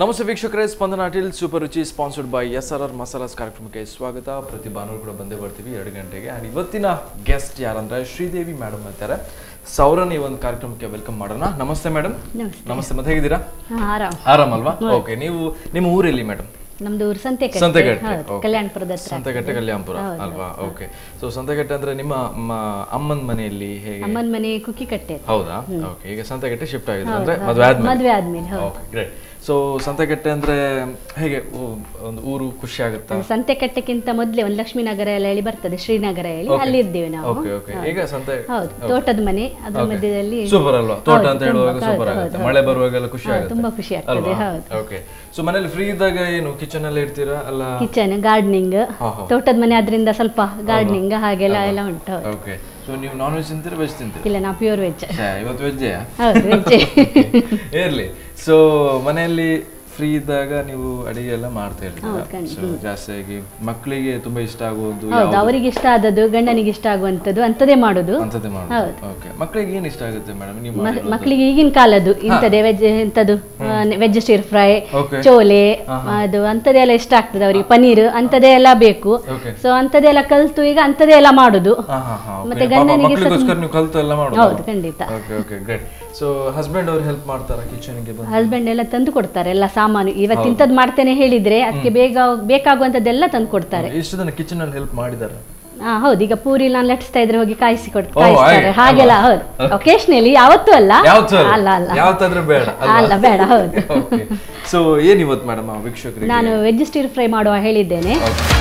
ನಮಸ್ತೆ ವೀಕ್ಷಕರೇ Spandana till super Ruchi sponsored by S R R masalas ಕಾರ್ಯಕ್ರಮಕ್ಕೆ ಸ್ವಾಗತ ಪ್ರತಿ ಭಾನುವಾರ ಕೂಡ ಬಂದೇ ಬರ್ತೀವಿ ಎರಡು ಗಂಟೆಗೆ ಆ್ಯಂಡ್ ಇವತ್ತಿನ ಗೆಸ್ಟ್ ಯಾರಂದ್ರೆ ಶ್ರೀದೇವಿ ಮೇಡಮ್ ಅಂತಾರೆ ಸೌರನ್ ಈ ಒಂದು ಕಾರ್ಯಕ್ರಮಕ್ಕೆ ವೆಲ್ಕಮ್ ಮಾಡೋಣ ನಮಸ್ತೆ ಮೇಡಮ್ ನಮಸ್ತೆ. ನಮಸ್ತೆ ಮತ್ತೆ ಹೇಗಿದ್ದೀರಾ ಹಾ, ಆರಾಮ್ ಆರಾಮಲ್ವಾ ಓಕೆ ನೀವು ನಿಮ್ಮ ಊರೆಲ್ಲಿ ಮೇಡಮ್ ನಮ್ದು ಊರು ಸಂತೆಕಟ್ಟೆ ಸಂತೆಗಟ್ಟೆ ಹೌದು, okay. ಕಲ್ಯಾಣಪುರದ ಹತ್ರ ಸಂತೆಗಟ್ಟೆ ಕಲ್ಯಾಣಪುರ ಹೌದು, ಅಲ್ವಾ ಓಕೆ ಸೊ ಸಂತೆಗಟ್ಟೆ ಅಂದ್ರೆ ನಿಮ್ಮ ಮ- ಅಮ್ಮನ ಮನೆಯಲ್ಲಿ ಹೇಗೆ ಅಮ್ಮನ ಮನೆ ಕುಕ್ಕಿ ಕಟ್ಟೆ ಹೌದಾ ಓಕೆ ಈಗ ಸಂತೆಗಟ್ಟೆ ಶಿಫ್ಟ್ ಆಗಿದೆ ಅಂದ್ರೆ ಮದುವೆ ಆದ್ಮೇಲೆ ಮದ್ವೆ ಆದ್ಮೇಲೆ ಹೌದು ಓಕೆ ಗ್ರೇಟ್ ಸೊ ಸಂತೆಗಟ್ಟೆ ಅಂದ್ರೆ ಹೇಗೆ ಊ- ಒಂದು ಊರು ಖುಷಿ ಆಗುತ್ತಾ ಸಂತೆಕಟ್ಟೆಕ್ಕಿಂತ ಮೊದ್ಲೇ ಒಂದು ಲಕ್ಷ್ಮೀನಗರ ಎಲ್ಲ ಹೇಳಿ ಬರ್ತದೆ ಶ್ರೀನಗರ ಹೇಳಿ ಅಲ್ಲಿ ಇದ್ದೇವೆ ನಾವು ಓಕೆ ಓಕೆ ಈಗ ಸಂತೆ ಹೌದು ತೋಟದ ಮನೆ ಅದ್ರ ಮಧ್ಯದಲ್ಲಿ ಸೂಪರ್ ಅಲ್ವಾ ತೋಟ ಹೌದು, ಅಂತ ಹೇಳುವಾಗ ತುಂಬಾ, ಸೂಪರ್ ಹೌದು, ಆಗುತ್ತೆ ಹೌದು. ಮಳೆ ಬರುವಾಗೆಲ್ಲ ಖುಷಿ ಹೌದು, ಆಗುತ್ತೆ ತುಂಬಾ ಖುಷಿ ಆಗ್ತದೆ ಅಲ್ವಾ ಹೌದು ಓಕೆ ಸೊ ಮನೇಲಿ ಫ್ರೀ ಇದ್ದಾಗ ಏನು ಕಿಚನ್ ಅಲ್ಲೇ ಇರ್ತೀರಾ ಅಲ್ಲ ಕಿಚನ್ ಗಾರ್ಡನಿಂಗ್ ಹಾ, ಹಾ. ತೋಟದ ಮನೆ ಆದ್ರಿಂದ ಸ್ವಲ್ಪ ಗಾರ್ಡನಿಂಗ್ ಹಾಗೆಲ್ಲ ಎಲ್ಲ ಉಂಟು ಹೌದು. ಓಕೆ ಸೊ ನೀವು ನಾನ್ ವೆಜ್ ತಿಂತೀರಾ ವೆಜ್ ತಿಂತೀರಾ ಇಲ್ಲ ನಾವು ಪ್ಯೂರ್ ವೆಜ್ ಛೇ, ಇವತ್ತು ವೆಜ್ಜೇ ಹೌದು ವೆಜ್ ಇರ್ಲಿ ಸೊ ಮನೆಯಲ್ಲಿ ಫ್ರೀ ಇದ್ದಾಗ ನೀವು ಅಡಿಗೆ ಎಲ್ಲ ಮಾಡ್ತಾ ಇರ್ತೀರಾ ಹೌದು, ಖಂಡಿತ. ಸೊ ಜಾಸ್ತಿಯಾಗಿ ಮಕ್ಕಳಿಗೆ ತುಂಬಾ ಇಷ್ಟ ಆಗುವುದು ಹೌದು ಅವರಿಗೆ ಇಷ್ಟ ಆದದ್ದು ಗಂಡನಿಗೆ ಇಷ್ಟ ಆಗುವಂಥದ್ದು ಅಂಥದ್ದೇ ಮಾಡೋದು ಅಂತದೇ ಮಾಡೋದು ಓಕೆ ಮಕ್ಕಳಿಗೆ ಏನ್ ಇಷ್ಟ ಆಗುತ್ತೆ ಮೇಡಮ್ ನೀವು ಮ- ಮಾಡಿರೋದು? ಮಕ್ಕಳಿಗೆ ಈಗಿನ ಕಾಲದ್ದು ಇಂಥದ್ದೇ ವೆಜ್ ಇಂಥದ್ದು veg stir fry Okay. Chole ಅದು ಅಂಥದ್ದೆಲ್ಲ ಇಷ್ಟ ಆಗ್ತದೆ ಅವರಿಗೆ ಪನ್ನೀರ್ ಅಂಥದ್ದೇ ಎಲ್ಲ ಬೇಕು Okay. ಸೊ ಅಂಥದ್ದೆಲ್ಲ ಕಲ್ತು ಈಗ ಅಂಥದ್ದೇ ಎಲ್ಲ ಮಾಡುದು ಹಾ, ಹಾ, ಹಾ, okay. ಮತ್ತೆ ಪಾಪ ಗಂಡನಿಗೆ ಸಹ ಮಕ್ಕಳಿಗೋಸ್ಕರ ನೀವು ಕಲ್ತು ಎಲ್ಲ ಮಾಡೋದು ಹೌದು ಖಂಡಿತ okay okay great so husband ಅವ್ರು ಹೆಲ್ಪ್ ಮಾಡ್ತಾರಾ ಕಿಚನ್ಗೆ ಬಂದು ಹಸ್ಬೆಂಡ್ ಎಲ್ಲ ತಂದು ಕೊಡ್ತಾರೆ ಎಲ್ಲ ಸಾಮಾನು ಇವತ್ತು ಇಂಥದ್ದು ಮಾಡ್ತೇನೆ ಹೇಳಿದ್ರೆ ಅದಕ್ಕೆ ಬೇಗ ಬೇಕಾಗುವಂಥದ್ದೆಲ್ಲ ತಂದು ಕೊಡ್ತಾರೆ ಎಷ್ಟು ಜನ ಕಿಚನ್ ಅಲ್ಲಿ ಹೆಲ್ಪ್ ಮಾಡಿದಾರೆ ಹಾ ಹೌದು ಈಗ ಪೂರಿ ನಾನು ಲಟ್ಟಿಸ್ತಾ ಇದ್ರೆ ಹೋಗಿ ಕಾಯಿಸಿ ಕೊಡ್ ಓ, ಕಾಯಿಸ್ತಾರೆ ಹಾಗೆ, ಹಾಗೆಲ್ಲ ಅಲ್ವಾ? ಹೌದು ಒಕೇಶನಲ್ಲಿ ಯಾವತ್ತೂ ಅಲ್ಲ ಯಾವತ್ತೂ ಅಲ್ಲ? ಅಲ್ಲ ಅಲ್ಲ ಯಾವತ್ತಾದ್ರೂ ಬೇಡ ಅಲ್ಲ ಬೇಡ ಹೌದು ಸೊ ಏನ್ ಇವತ್ತು ಮೇಡಮ್ ವೀಕ್ಷಕರಿಗೆ ನಾನು ವೆಜ್ ಸ್ಟಿರ್ ಫ್ರೈ ಮಾಡುವ ಹೇಳಿದ್ದೇನೆ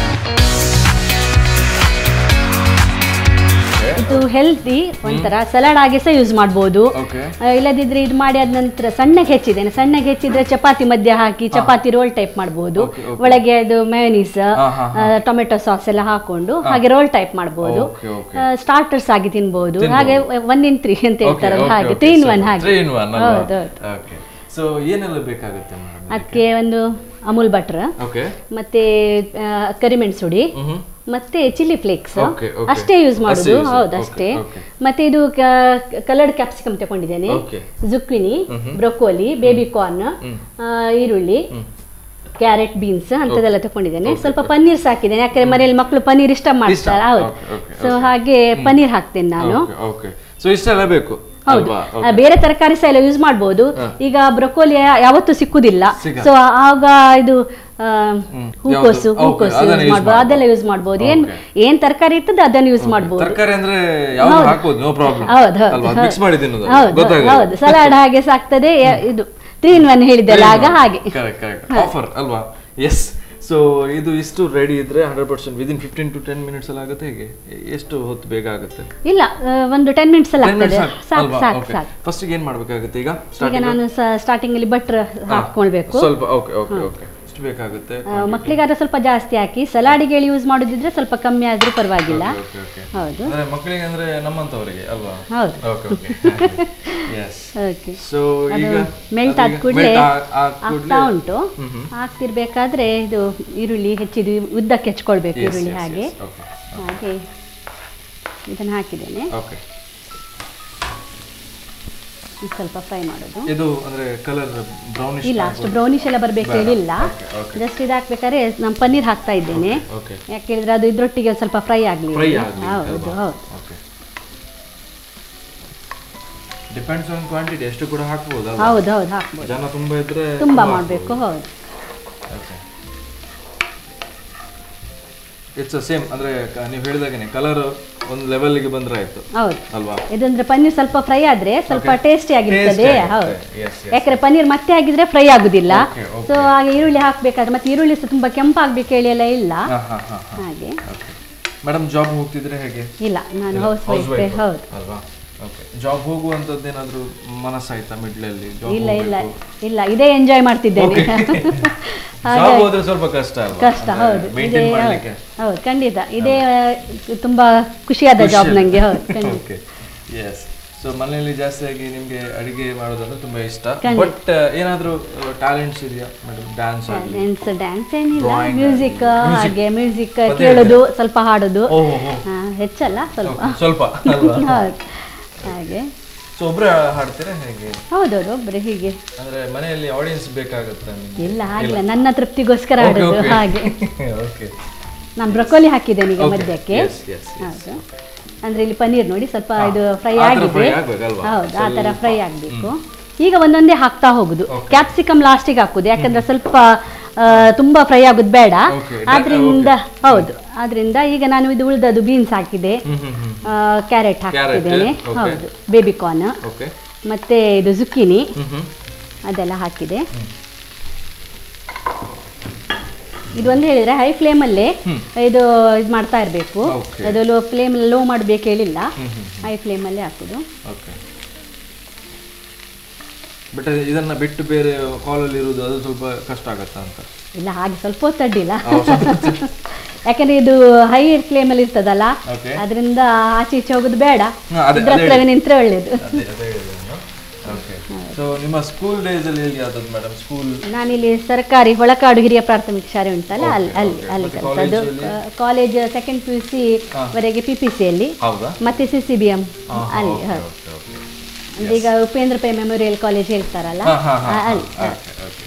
ಇದು ಹೆಲ್ತಿ ಒಂಥರ ಸಲಾಡ್ ಆಗಿ ಸಹ ಯೂಸ್ ಮಾಡ್ಬೋದು ಓಕೆ ಆ, ಇಲ್ಲದಿದ್ರೆ ಇದು ಮಾಡಿ ಆದ ನಂತರ ಸಣ್ಣಗೆ ಹೆಚ್ಚಿದ್ದೇನೆ ಸಣ್ಣಗೆ ಹೆಚ್ಚಿದ್ರೆ ಚಪಾತಿ ಮಧ್ಯ ಹಾಕಿ ಚಪಾತಿ ರೋಲ್ ಟೈಪ್ ಮಾಡ್ಬೋದು Okay, okay. ಒಳಗೆ ಅದು ಮಯೋನೀಸ್ ಹಾ, ಹಾ, ಟೊಮೆಟೊ ಸಾಸ್ ಎಲ್ಲ ಹಾಕೊಂಡು ಹಾಗೆ ರೋಲ್ ಟೈಪ್ ಮಾಡ್ಬೋದು Okay, okay. ಸ್ಟಾರ್ಟರ್ಸ್ ಆಗಿ ತಿನ್ಬೋದು ಹಾಗೆ ಒನ್ ಇನ್ ತ್ರೀ ಅಂತ ಹೇಳ್ತಾರಲ್ಲ ಹಾಗೆ ತ್ರೀ ಇನ್ ಒನ್ ಹಾಗೆ ತ್ರೀ ಇನ್ ಒನ್ ಹೌದು ಹೌದು ಓಕೆ ಸೊ ಏನೆಲ್ಲ ಬೇಕಾಗುತ್ತೆ ಮೇಡಮ್ ಅದಕ್ಕೆ ಒಂದು ಅಮೂಲ್ ಬಟರ್ ಓಕೆ ಮತ್ತೆ ಆ, ಕರಿಮೆಣಸು ಹುಡಿ ಹ್ಮ್ ಮತ್ತೆ ಚಿಲ್ಲಿ ಫ್ಲೇಕ್ಸ್ Okay, okay. ಅಷ್ಟೇ ಯೂಸ್ ಅಷ್ಟೇ ಮಾಡುದು use, ಹೌದು okay, ಅಷ್ಟೇ okay. ಮತ್ತೆ ಇದು ಕಲರ್ಡ್ ಕ್ಯಾಪ್ಸಿಕಮ್ ತಗೊಂಡಿದ್ದೇನೆ Okay. Zucchini broccoli baby corn ಈರುಳ್ಳಿ ಕ್ಯಾರೆಟ್ ಬೀನ್ಸ್ ಅಂತದೆಲ್ಲ ತಗೊಂಡಿದ್ದೇನೆ ಸ್ವಲ್ಪ ಪನ್ನೀರ್ ಸಾಕಿದ್ದೇನೆ ಯಾಕಂದ್ರೆ ಮನೆಯಲ್ಲಿ ಮಕ್ಕಳು ಪನ್ನೀರ್ ಇಷ್ಟ ಮಾಡ್ತಾರೆ ಹೌದು Okay, okay, ಸೊ ಹಾಗೆ ಪನ್ನೀರ್ ಹಾಕ್ತೇನೆ ನಾನು ಓಕೆ ಓಕೆ ಸೊ ಇಷ್ಟೆಲ್ಲ ಬೇಕು ಹೌದು ಅಲ್ವಾ ಆ, ಬೇರೆ ತರಕಾರಿ ಸಹ ಎಲ್ಲ ಯೂಸ್ ಮಾಡ್ಬೋದು ಈಗ ಬ್ರೊಕೋಲಿ ಯಾವತ್ತೂ ಸಿಕ್ಕುದಿಲ್ಲ ಸಿಗಲ್ಲ. ಸೊ ಆಗ ಇದು ಆ, ಹೂಕೋಸು ಯಾವ್ದು? ಹೂಕೋಸು Okay, ಅದನ್ನ ಯೂಸ್ use ಮಾಡ್ಬೋದು ಅದೆಲ್ಲ ಯೂಸ್ ಮಾಡ್ಬೋದು ಏನ್ ಏನ್ ತರಕಾರಿ ಇರ್ತದೆ ಅದನ್ನ ಯೂಸ್ ಮಾಡ್ಬೋದು ತರಕಾರಿ ಅಂದ್ರೆ ಯಾವ್ದು ಹಾಕ್ಬೋದು ನೋ ಪ್ರಾಬ್ಲಮ್ ಹೌದು ಹೌದು ಅಲ್ವಾ ಮಿಕ್ಸ್ ಮಾಡಿ ತಿನ್ನೋದು ಹೌದು ಗೊತ್ತಾಗಲ್ಲ ಹೌದು ಸಲಾಡ್ ಹಾಗೆ ಸಾಕ್ತದೆ ಯ- ಇದು ತ್ರೀ ಇನ್ ಒನ್ ಹೇಳಿದ್ದೆಲ್ಲ ಆಗ ಹಾಗೆ ಕರೆಕ್ಟ್ ಕರೆಕ್ಟ್ ಆಫರ್ ಅಲ್ವಾ ಎಸ್ ಸೊ ಇದು ಇಷ್ಟು ರೆಡಿ ಇದ್ರೆ hundred percent within fifteen to ten minutes ಅಲ್ಲಿ ಆಗುತ್ತೆ ಹೇಗೆ ಎಷ್ಟು ಹೊತ್ತು ಬೇಗ ಆಗುತ್ತೆ ಇಲ್ಲ ಆ, ಒಂದು ಟೆನ್ ಮಿನಿಟ್ಸ್ ಎಲ್ಲ ಆಗ್ತದೆ ಸಾಕು ಸಾಕು ಸಾಕು ಫಸ್ಟ್ ಏನ್ ಮಾಡ್ಬೇಕಾಗುತ್ತೆ ಈಗ ಈಗ ನಾನು ಸ್ಟಾರ್ಟಿಂಗ್ ಅಲ್ಲಿ ಬಟ್ರ್ ಹಾಕೊಳ್ಬೇಕು ಸ್ವಲ್ಪ ಓಕೆ ಓಕೆ ಓಕೆ ಎಷ್ಟು ಬೇಕಾಗುತ್ತೆ ಆ, ಮಕ್ಳಿಗಾದ್ರೆ ಸ್ವಲ್ಪ ಜಾಸ್ತಿ ಹಾಕಿ ಸಲಾಡಿಗೆ ಯೂಸ್ ಮಾಡೋದಿದ್ರೆ ಸ್ವಲ್ಪ ಕಮ್ಮಿ ಆದ್ರೂ ಪರವಾಗಿಲ್ಲ ಓಕೆ ಓಕೆ ಹೌದು ಅಂದ್ರೆ ಮಕ್ಕಳಿಗೆ ಅಂದ್ರೆ ನಮ್ಮಂತವರಿಗೆ ಅಲ್ವಾ ಹೌದು okay okay yes okay so ಈಗ ಮೆಲ್ಟ್ ಆದ ಅದೀಗ ಕೂಡಲೇ melt ಆ- ಆದ ಕೂಡ್ಲೆ- ಆಗ್ತಾ ಉಂಟು ಆಗ್ತಿರ್ಬೇಕಾದ್ರೆ ಇದು ಈರುಳ್ಳಿ ಹೆಚ್ಚಿದು ಉದ್ದಕ್ಕೆ ಹೆಚ್ಕೊಳ್ಬೇಕು Yes, ಈರುಳ್ಳಿ yes, ಹಾಗೆ yes, okay. ಹಾಗೆ ಇದನ್ನು ಹಾಕಿದ್ದೇನೆ ಓಕೆ ಇದು ಸ್ವಲ್ಪ ಫ್ರೈ ಮಾಡೋದು ಇದು ಅಂದ್ರೆ ಕಲರ್ ಬ್ರೌನಿಶ್ ಇಲ್ಲ ಅಷ್ಟು ಬ್ರೌನಿಶ್ ಎಲ್ಲ ಬರ್ಬೇಕು ಹೇಳಿಲ್ಲ Okay, okay. ಜಸ್ಟ್ ಇದು ಹಾಕ್ಬೇಕಾದ್ರೆ ನಾನು ಪನ್ನೀರ್ ಹಾಕ್ತಾ ಇದ್ದೇನೆ ಓಕೆ ಯಾಕೆ ಹೇಳಿದ್ರೆ ಅದು ಇದ್ರೊಟ್ಟಿಗೆ ಒಂದ್ ಸ್ವಲ್ಪ ಫ್ರೈ ಆಗಲಿ ಫ್ರೈ ಆಗಲಿ ಹೌದು ಹೌದು ಓಕೆ ಡಿಪೆಂಡ್ಸ್ ಆನ್ ಕ್ವಾಂಟಿಟಿ ಎಷ್ಟು ಕೂಡ ಹಾಕ್ಬೋದು ಹೌದು ಹೌದು ಹಾಕ್ಬೋದು ಜನ ತುಂಬಾ ಇದ್ರೆ ತುಂಬಾ ಮಾಡಬೇಕು ಹೌದು ಓಕೆ ಇಟ್ಸ್ ಸೇಮ್ ಅಂದ್ರೆ ಕ- ನೀವು ಹೇಳಿದಾಗೇನೆ ಕಲರ್ ಒಂದು ಲೆವೆಲ್ಗೆ ಬಂದ್ರೆ ಆಯ್ತು ಹೌದು ಅಲ್ವಾ ಇದಂದ್ರೆ ಪನ್ನೀರ್ ಸ್ವಲ್ಪ ಫ್ರೈ ಆದ್ರೆ ಸ್ವಲ್ಪ ಟೇಸ್ಟಿ ಆಗಿರ್ತದೆ Tasty ಹೌದು ಆಗಿರುತ್ತೆ. Yes, yes. ಯಾಕಂದ್ರೆ ಪನ್ನೀರ್ ಮತ್ತೆ ಆಗಿದ್ರೆ ಫ್ರೈ ಆಗುದಿಲ್ಲ Okay, okay. ಸೊ ಹಾಗೆ ಈರುಳ್ಳಿ ಹಾಕ್ಬೇಕಾದ್ರೆ ಮತ್ತೆ ಈರುಳ್ಳಿ ಸಹ ತುಂಬಾ ಕೆಂಪಾಗ್ಬೇಕು ಹೇಳಿ ಎಲ್ಲ ಇಲ್ಲ ಹಾ ಹಾ ಹಾ ಹಾಗೆ ಓಕೆ ಮೇಡಮ್ ಜಾಬ್ ಹೋಗ್ತಿದ್ರೆ ಹೇಗೆ ಇಲ್ಲ ನಾನು ಹೌಸ್ ಹೌಸ್ ವೈಫ್ ಹೌದು ಅಲ್ವಾ ಓಕೆ ಜಾಬ್ ಹೋಗುವಂತದ್ದು ಏನಾದ್ರು ಮನಸ್ಸಾಯ್ತಾ ಮಿಡ್ಲಲ್ಲಿ ಜಾಬ್ ಇಲ್ಲ ಇಲ್ಲ ಇಲ್ಲ ಇದೇ ಎಂಜಾಯ್ ಮಾಡ್ತಿದ್ದೇನೆ ಜಾಬ್ ಹೋದ್ರೆ ಸ್ವಲ್ಪ ಕಷ್ಟ ಅಲ್ವಾ ಕಷ್ಟ ಹೌದು ಇದೇ ಮೇಂಟೈನ್ ಮಾಡ್ಲಿಕ್ಕೆ ಹೌದು ಖಂಡಿತ ಇದೇ ತುಂಬಾ ಖುಷಿಯಾದ ಜಾಬ್ ನಂಗೆ ಹೌದು ಖಂಡಿತ ಓಕೆ ಎಸ್ ಸೊ ಮನೆಯಲ್ಲಿ ಜಾಸ್ತಿಯಾಗಿ ನಿಮ್ಗೆ ಅಡಿಗೆ ಮಾಡೋದಂದ್ರೆ ತುಂಬಾ ಇಷ್ಟ ಖಂಡಿತ. ಬಟ್ ಏನಾದ್ರೂ ಟ್ಯಾಲೆಂಟ್ಸ್ ಇದೆಯಾ ಮೇಡಮ್ ಡ್ಯಾನ್ಸ್ ಆಗಲಿ ಡ್ಯಾನ್ಸ್ ಡ್ಯಾನ್ಸ್ ಏನಿಲ್ಲ Drawing, ಮ್ಯೂಸಿಕ್ ಹಾಗೆ ಮ್ಯೂಸಿಕ್ ಪದ್ಯ ಕೇಳೋದು ಸ್ವಲ್ಪ ಹಾಡೋದು ಓಹೋ ಹೋ ಹಾ, ಹೆಚ್ಚಲ್ಲ ಸ್ವಲ್ಪ ಸ್ವಲ್ಪ ಅಲ್ವಾ ಹೌದು ಹಾಗೆ ಸೊ ಒಬ್ರೇ ಹಾಡ್ತೀರಾ ಹೇಗೆ ಹೌದೌದು ಒಬ್ರೆ ಹೀಗೆ ಅಂದ್ರೆ ಮನೆಯಲ್ಲಿ ಆಡಿಯನ್ಸ್ ಬೇಕಾಗುತ್ತೆ ನಿಮ್ಗೆ ಇಲ್ಲ ಆಗಿಲ್ಲ ನನ್ನ ತೃಪ್ತಿಗೋಸ್ಕರ Okay, ಆಡೋದು okay. ಹಾಗೆ ಓಕೆ ನಾನು ಬ್ರೊಕೋಲಿ ಹಾಕಿದ್ದೇನೆ ಈಗ Okay. ಮಧ್ಯಕ್ಕೆ Yes, yes, yes. ಹೌದು ಅಂದ್ರೆ ಇಲ್ಲಿ ಪನ್ನೀರ್ ನೋಡಿ ಸ್ವಲ್ಪ ಹಾ. ಇದು ಫ್ರೈ ಆ ಥರ ಆಗಿದೆ fry ಆಗ್ಬೇಕಲ್ವಾ? ಹೌದು ಆ ಥರ ಸ್ವಲ್ಪ. ಫ್ರೈ ಆಗಬೇಕು ಈಗ ಒಂದೊಂದೇ ಹಾಕ್ತಾ ಹೋಗುದು Okay. ಕ್ಯಾಪ್ಸಿಕಮ್ ಲಾಸ್ಟಿಗೆ ಹಾಕುದು ಯಾಕಂದ್ರೆ ಸ್ವಲ್ಪ ಆ, ತುಂಬಾ ಫ್ರೈ ಆಗುದು ಬೇಡ Okay, that- ಆದ್ರಿಂದ ಹೌದು ಆದ್ರಿಂದ ಈಗ ನಾನು ಇದು ಉಳಿದದ್ದು ಬೀನ್ಸ್ ಹಾಕಿದೆ ಹ್ಮ್ ಹ್ಮ್ ಹ್ಮ್ ಕ್ಯಾರೆಟ್ ಹಾಕ್ತಿದ್ದೇನೆ okay. ಹೌದು ಬೇಬಿ ಕಾರ್ನ್ ಓಕೆ ಮತ್ತೆ ಇದು ಜುಕ್ಕಿನಿ ಹ್ಮ್ ಹ್ಮ್ ಅದೆಲ್ಲ ಹಾಕಿದೆ ಇದು ಒಂದು ಹೇಳಿದ್ರೆ ಹೈ ಫ್ಲೇಮಲ್ಲೇ ಇದು ಇದು ಮಾಡ್ತಾ ಇರಬೇಕು Okay. ಅದು ಲೋ ಫ್ಲೇಮ್ ಲೋ ಮಾಡಬೇಕು ಹೇಳಿಲ್ಲ ಹ್ಮ್ ಹ್ಮ್ ಹೈ ಫ್ಲೇಮಲ್ಲೇ ಹಾಕೋದು ಓಕೆ ಬಟ್ ಇದನ್ನ ಬಿಟ್ಟು ಬೇರೆ ಕಾಲಲ್ಲಿ ಇರುವುದು ಅದು ಸ್ವಲ್ಪ ಕಷ್ಟ ಆಗತ್ತಾ ಅಂತ ಇಲ್ಲ ಹಾಗೆ ಸ್ವಲ್ಪ ಹೊತ್ತು ಅಡ್ಡಿಲ್ಲ ಯಾಕಂದ್ರೆ ಇದು ಹೈ ಫ್ಲೇಮಲ್ಲಿ ಇರ್ತದಲ್ಲ Okay. ಅದರಿಂದ ಆಚೆ ಈಚೆ ಹೋಗೋದು ಬೇಡ ಹಾ, ಅದೇ- ಇದ್ರ ಅದೇ ಹತ್ರವೇ ನಿಂತ್ರೆ ಒಳ್ಳೇದು ಅದೇ ಅದೇ ಹೇಳಿದೆ ನಾನು ಓಕೆ ಸೊ ನಿಮ್ಮ ಸ್ಕೂಲ್ ಡೇಸ್ ಅಲ್ಲಿ ಹೇಗೆ ಆದದ್ದು ಮೇಡಮ್ ಸ್ಕೂಲ್ ನಾನಿಲ್ಲಿ ಸರ್ಕಾರಿ ಹೊಳಕಾಡು ಹಿರಿಯ ಪ್ರಾಥಮಿಕ ಶಾಲೆ ಉಂಟಲ್ಲ ಅಲ್ಲಿ Okay, ಅಲ್ಲಿ okay. ಅಲ್ಲಿ ಮತ್ತೆ ಕಲಿತದ್ದು college college second P U C ವರೆಗೆ ಪಿ ಪಿ ಸಿಯಲ್ಲಿ ಹೌದಾ ಮತ್ತೆ ಸಿ ಸಿ ಬಿ ಎಂ ಅಲ್ಲಿ ಓಕೆ ಹೌದು ಓಕೆ ಓಕೆ ಅಂದ್ರೆ ಈಗ ಉಪೇಂದ್ರ ಪೈ ಮೆಮೋರಿಯಲ್ ಕಾಲೇಜ್ ಹೇಳ್ತಾರಲ್ಲ ಹಾ ಹಾ ಹಾ ಆ, ಅಲ್ಲಿ ಆ. ಓಕೆ ಓಕೆ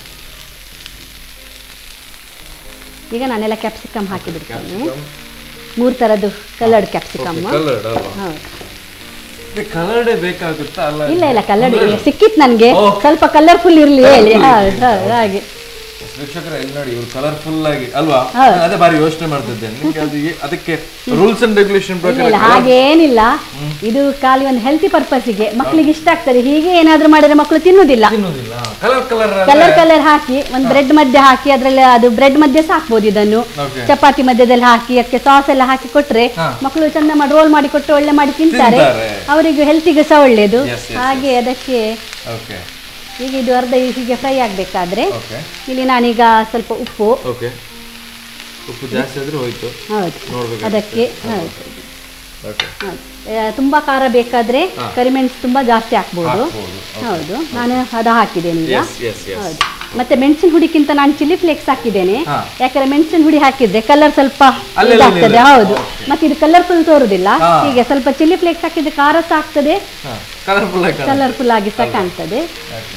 ಈಗ ನಾನೆಲ್ಲ ಕ್ಯಾಪ್ಸಿಕಮ್ ಹಾಕಿಬಿಡ್ತೇನೆ ಮೂರು ಥರದ್ದು ಕಲರ್ಡ್ ಕ್ಯಾಪ್ಸಿಕಮ್ ಕಲರ್ಡ್ ಅಲ್ವಾ ಹೌದು ಕಲರ್ಡೇ ಬೇಕಾಗುತ್ತಾ ಅಲ್ಲ ಇಲ್ಲ ಇಲ್ಲ ಕಲರ್ಡ್ ಇಲ್ಲ ಸಿಕ್ಕಿತ್ತು ನನಗೆ ಓ. ಸ್ವಲ್ಪ ಕಲರ್ಫುಲ್ ಇರಲಿ ಹೇಳಿ Colourful ಹೌದು ಹೌದು ಹಾಗೆ ವೀಕ್ಷಕರ ಇಲ್ಲಿ ನೋಡಿ ಇವ್ರು ಕಲರ್ಫುಲ್ ಆಗಿ ಅಲ್ವಾ ಹೌದು. ನಾನು ಅದೇ ಬಾರಿ ಯೋಚನೆ ಮಾಡ್ತಿದ್ದೇನೆ ನಿಮ್ಗೆ ಅದು ಏ- ಅದಕ್ಕೆ ರೂಲ್ಸ್ ಅಂಡ್ ರೆಗ್ಯುಲೇಷನ್ ಇಲ್ಲ ಪ್ರಕಾರ ಇಲ್ಲ ಹಾಗೇನಿಲ್ಲ ಇದು ಖಾಲಿ ಒಂದು ಹೆಲ್ತಿ ಪರ್ಪಸ್ಗೆ ಮಕ್ಕಳಿಗೆ ಇಷ್ಟ ಆಗ್ತದೆ ಹೀಗೆ ಏನಾದ್ರೂ ಮಾಡಿದ್ರೆ ಮಕ್ಕಳು ತಿನ್ನುವುದಿಲ್ಲ ತಿನ್ನುವುದಿಲ್ಲ ಕಲರ್ ಕಲರ್ ಕಲರ್ ಕಲರ್ ಹಾಕಿ ಒಂದು ಬ್ರೆಡ್ ಮಧ್ಯೆ ಹಾಕಿ ಅದ್ರಲ್ಲಿ ಅದು ಬ್ರೆಡ್ ಮಧ್ಯೆ ಸಾಕ್ಬೋದು ಇದನ್ನು Okay. ಚಪಾತಿ ಮಧ್ಯದಲ್ಲಿ ಹಾಕಿ ಅದಕ್ಕೆ ಸಾಸ್ ಎಲ್ಲ ಹಾಕಿ ಕೊಟ್ರೆ ಹಾ. ಮಕ್ಕಳು ಚಂದ ಮಾಡಿ ರೋಲ್ ಮಾಡಿ ಕೊಟ್ಟರೆ ಒಳ್ಳೆ ಮಾಡಿ ತಿಂತಾರೆ ತಿಂತಾರೆ. ಅವರಿಗೆ ಹೆಲ್ತಿಗೆ ಸಹ ಒಳ್ಳೇದು Yes, yes, ಹಾಗೆ ಅದಕ್ಕೆ ಓಕೆ ಈಗ ಇದು ಅರ್ಧ ಹೀಗೆ ಫ್ರೈ ಆಗಬೇಕಾದ್ರೆ ಓಕೆ ಇಲ್ಲಿ ನಾನೀಗ ಸ್ವಲ್ಪ ಉಪ್ಪು ಓಕೆ ಉಪ್ಪು ಜಾಸ್ತಿ ಆದ್ರೆ ಹೋಯ್ತು ಹೌದು ನೋಡ್ಬೇಕು ಅದಕ್ಕೆ ಹೌದು ಓಕೆ ಹೌದು. ಆ, ತುಂಬಾ ಖಾರ ಬೇಕಾದ್ರೆ ಕರಿಮೆಣಸು ತುಂಬಾ ಜಾಸ್ತಿ ಹಾಕ್ಬೋದು ಹಾಕ್ಬೋದು, ಹೌದು ನಾನು ಅದು ಹಾಕಿದ್ದೇನೆ ಈಗ ಎಸ್ ಎಸ್ ಎಸ್ ಹೌದು ಮತ್ತೆ ಮೆಣಸಿನ ಹುಡಿಕ್ಕಿಂತ ನಾನು ಚಿಲ್ಲಿ ಫ್ಲೇಕ್ಸ್ ಹಾಕಿದ್ದೇನೆ ಹಾ. ಯಾಕಂದ್ರೆ ಮೆಣಸಿನ ಹುಡಿ ಹಾಕಿದ್ರೆ ಕಲರ್ ಸ್ವಲ್ಪ ಅಲ್ಲಲ್ಲಿ ಇದಾಗ್ತದೆ ಅಲ್ಲಲ್ಲಿ. ಹೌದು ಮತ್ತೆ ಇದು ಕಲರ್ಫುಲ್ ತೋರುದಿಲ್ಲ ಹಾ. ಹೀಗೆ ಸ್ವಲ್ಪ ಚಿಲ್ಲಿ ಫ್ಲೇಕ್ಸ್ ಹಾಕಿದ್ರೆ ಖಾರ ಸಹ ಆಗ್ತದೆ ಹಾಂ ಕಲರ್ಫುಲ್ ಆಗಿ ಕಾಣುತ್ತೆ. ಕಲರ್ಫುಲ್ ಆಗಿ ಸಹ ಕಾಣ್ತದೆ Okay.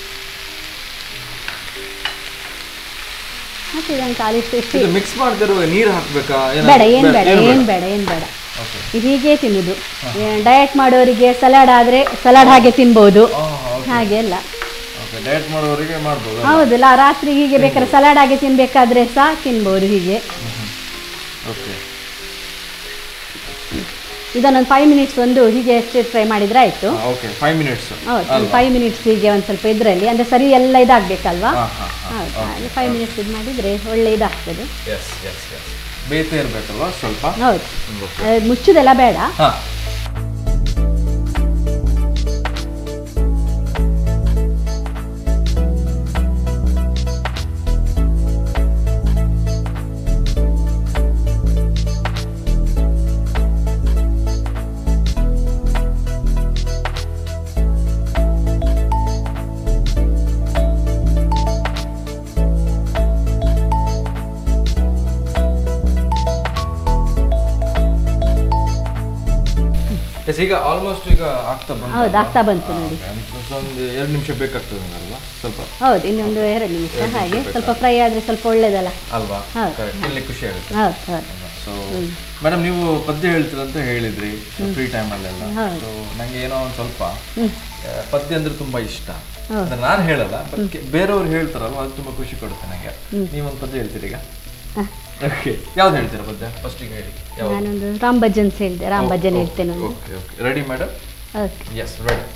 ಮತ್ತೆ ಇದನ್ನು ಖಾಲಿ ಇಷ್ಟು ಇಷ್ಟು ಇದು ಮಿಕ್ಸ್ ಮಾಡ್ತಿರುವ ನೀರು ಹಾಕ್ಬೇಕಾ ಏನಾದ್ರು- ಬೇಡ ಏನ್ ಬೇಡ ಏನು ಏನ್ ಬೇಡ ಏನ್ ಬೇಡ ಓಕೆ ಇದು ಹೀಗೆ ತಿನ್ನುದು ಡಯಟ್ ಮಾಡೋರಿಗೆ ಸಲಾಡ್ ಆದ್ರೆ ಸಲಾಡ್ ಹಾಗೆ ತಿನ್ಬಹುದು ಹಾಗೆ ಎಲ್ಲ ಓಕೆ ಡಯಟ್ ಮಾಡೋರಿಗೆ ಮಾಡ್ಬೋದು ಹೌದಲ್ಲ ರಾತ್ರಿ ಹೀಗೆ ಬೇಕಾದ್ರೆ ಸಲಾಡ್ ಆಗಿ ತಿನ್ಬೇಕಾದ್ರೆ ಸಹ ತಿನ್ಬಹುದು ಹೀಗೆ ಓಕೆ ಇದನ್ನೊಂದು ಫೈವ್ ಮಿನಿಟ್ಸ್ ಒಂದು ಹೀಗೆ ಸ್ಟಿರ್ ಫ್ರೈ ಮಾಡಿದ್ರೆ ಆಯ್ತು ಓಕೆ ಫೈವ್ ಮಿನಿಟ್ಸ್ ಹೌದು ಒಂದು ಫೈವ್ ಮಿನಿಟ್ಸ್ ಹೀಗೆ ಒಂದು ಸ್ವಲ್ಪ ಇದರಲ್ಲಿ ಅಂದ್ರೆ ಸರಿ ಎಲ್ಲ ಇದಾಗಬೇಕಲ್ವಾ ಹಾಂ ಹಾಂ ಹಾಂ ಹೌದು ಹಾಗೆ ಫೈವ್ ಮಿನಿಟ್ಸ್ ಇದು ಮಾಡಿದ್ರೆ ಒಳ್ಳೆ ಇದಾಗ್ತದೆ ಎಸ್ ಎಸ್ ಎಸ್ ಬೇಯ್ತಾ ಇರಬೇಕಲ್ವಾ ಸ್ವಲ್ಪ ಹೌದು ಓಕೆ ಅದು ಮುಚ್ಚುದೆಲ್ಲ ಬೇಡ ಹಾಂ ಎಸ್ ಈಗ ಆಲ್ಮೋಸ್ಟ್ ಈಗ ಆಗ್ತಾ ಬಂತು ಹೌದು ಆಗ್ತಾ ಬಂತು ನೋಡಿ ಒಂದು ಎರಡು ನಿಮಿಷ ಬೇಕಾಗ್ತದೆ ಅಲ್ವಾ ಸ್ವಲ್ಪ ಹೌದು ಇನ್ನೊಂದು ಎರಡು ನಿಮಿಷ ಹಾಗೆ ಸ್ವಲ್ಪ ಫ್ರೈ ಆದ್ರೆ ಸ್ವಲ್ಪ ಒಳ್ಳೇದಲ್ಲ ಅಲ್ವಾ ಹೌದು. Correct. ತಿನ್ಲಿಕ್ಕೆ ಖುಷಿ ಆಗುತ್ತೆ ಹೌದು ಹೌದು ಸೊ ಮೇಡಮ್ ನೀವು ಪದ್ಯ ಹೇಳ್ತೀರ ಅಂತ ಹೇಳಿದ್ರಿ ಫ್ರೀ ಟೈಮಲ್ಲೆಲ್ಲ ಹೌದು. ಸೊ ನಂಗೆ ಏನೋ ಒಂದು ಸ್ವಲ್ಪ ಹ್ಮ್. ಆ, ಪದ್ಯ ಅಂದ್ರೆ ತುಂಬಾ ಇಷ್ಟ ಹೌದು. ಅಂದ್ರೆ ನಾನು ಹೇಳಲ್ಲ but ಕೆ- ಬೇರೆಯವ್ರು ಹೇಳ್ತಾರಲ್ವ ಅದು ತುಂಬಾ ಖುಷಿ ಕೊಡುತ್ತೆ ನಂಗೆ ನೀವೊಂದು ಪದ್ಯ ಹೇಳ್ತೀರಿ ಈಗ ಹ. ಓಕೆ ಯಾವ್ದು ಹೇಳ್ತೀರಾ ಪದ್ಯ ಫಸ್ಟಿಗೆ ಹೇಳಿ ಯಾವ್ದು ನಾನೊಂದು ರಾಮ್ ಭಜನ್ಸ್ ಹೇಳ್ದೆ ರಾಮ್ ಭಜನ್ ಹೇಳ್ತೇನೆ ಒಂದು okay okay ready madam okay yes ready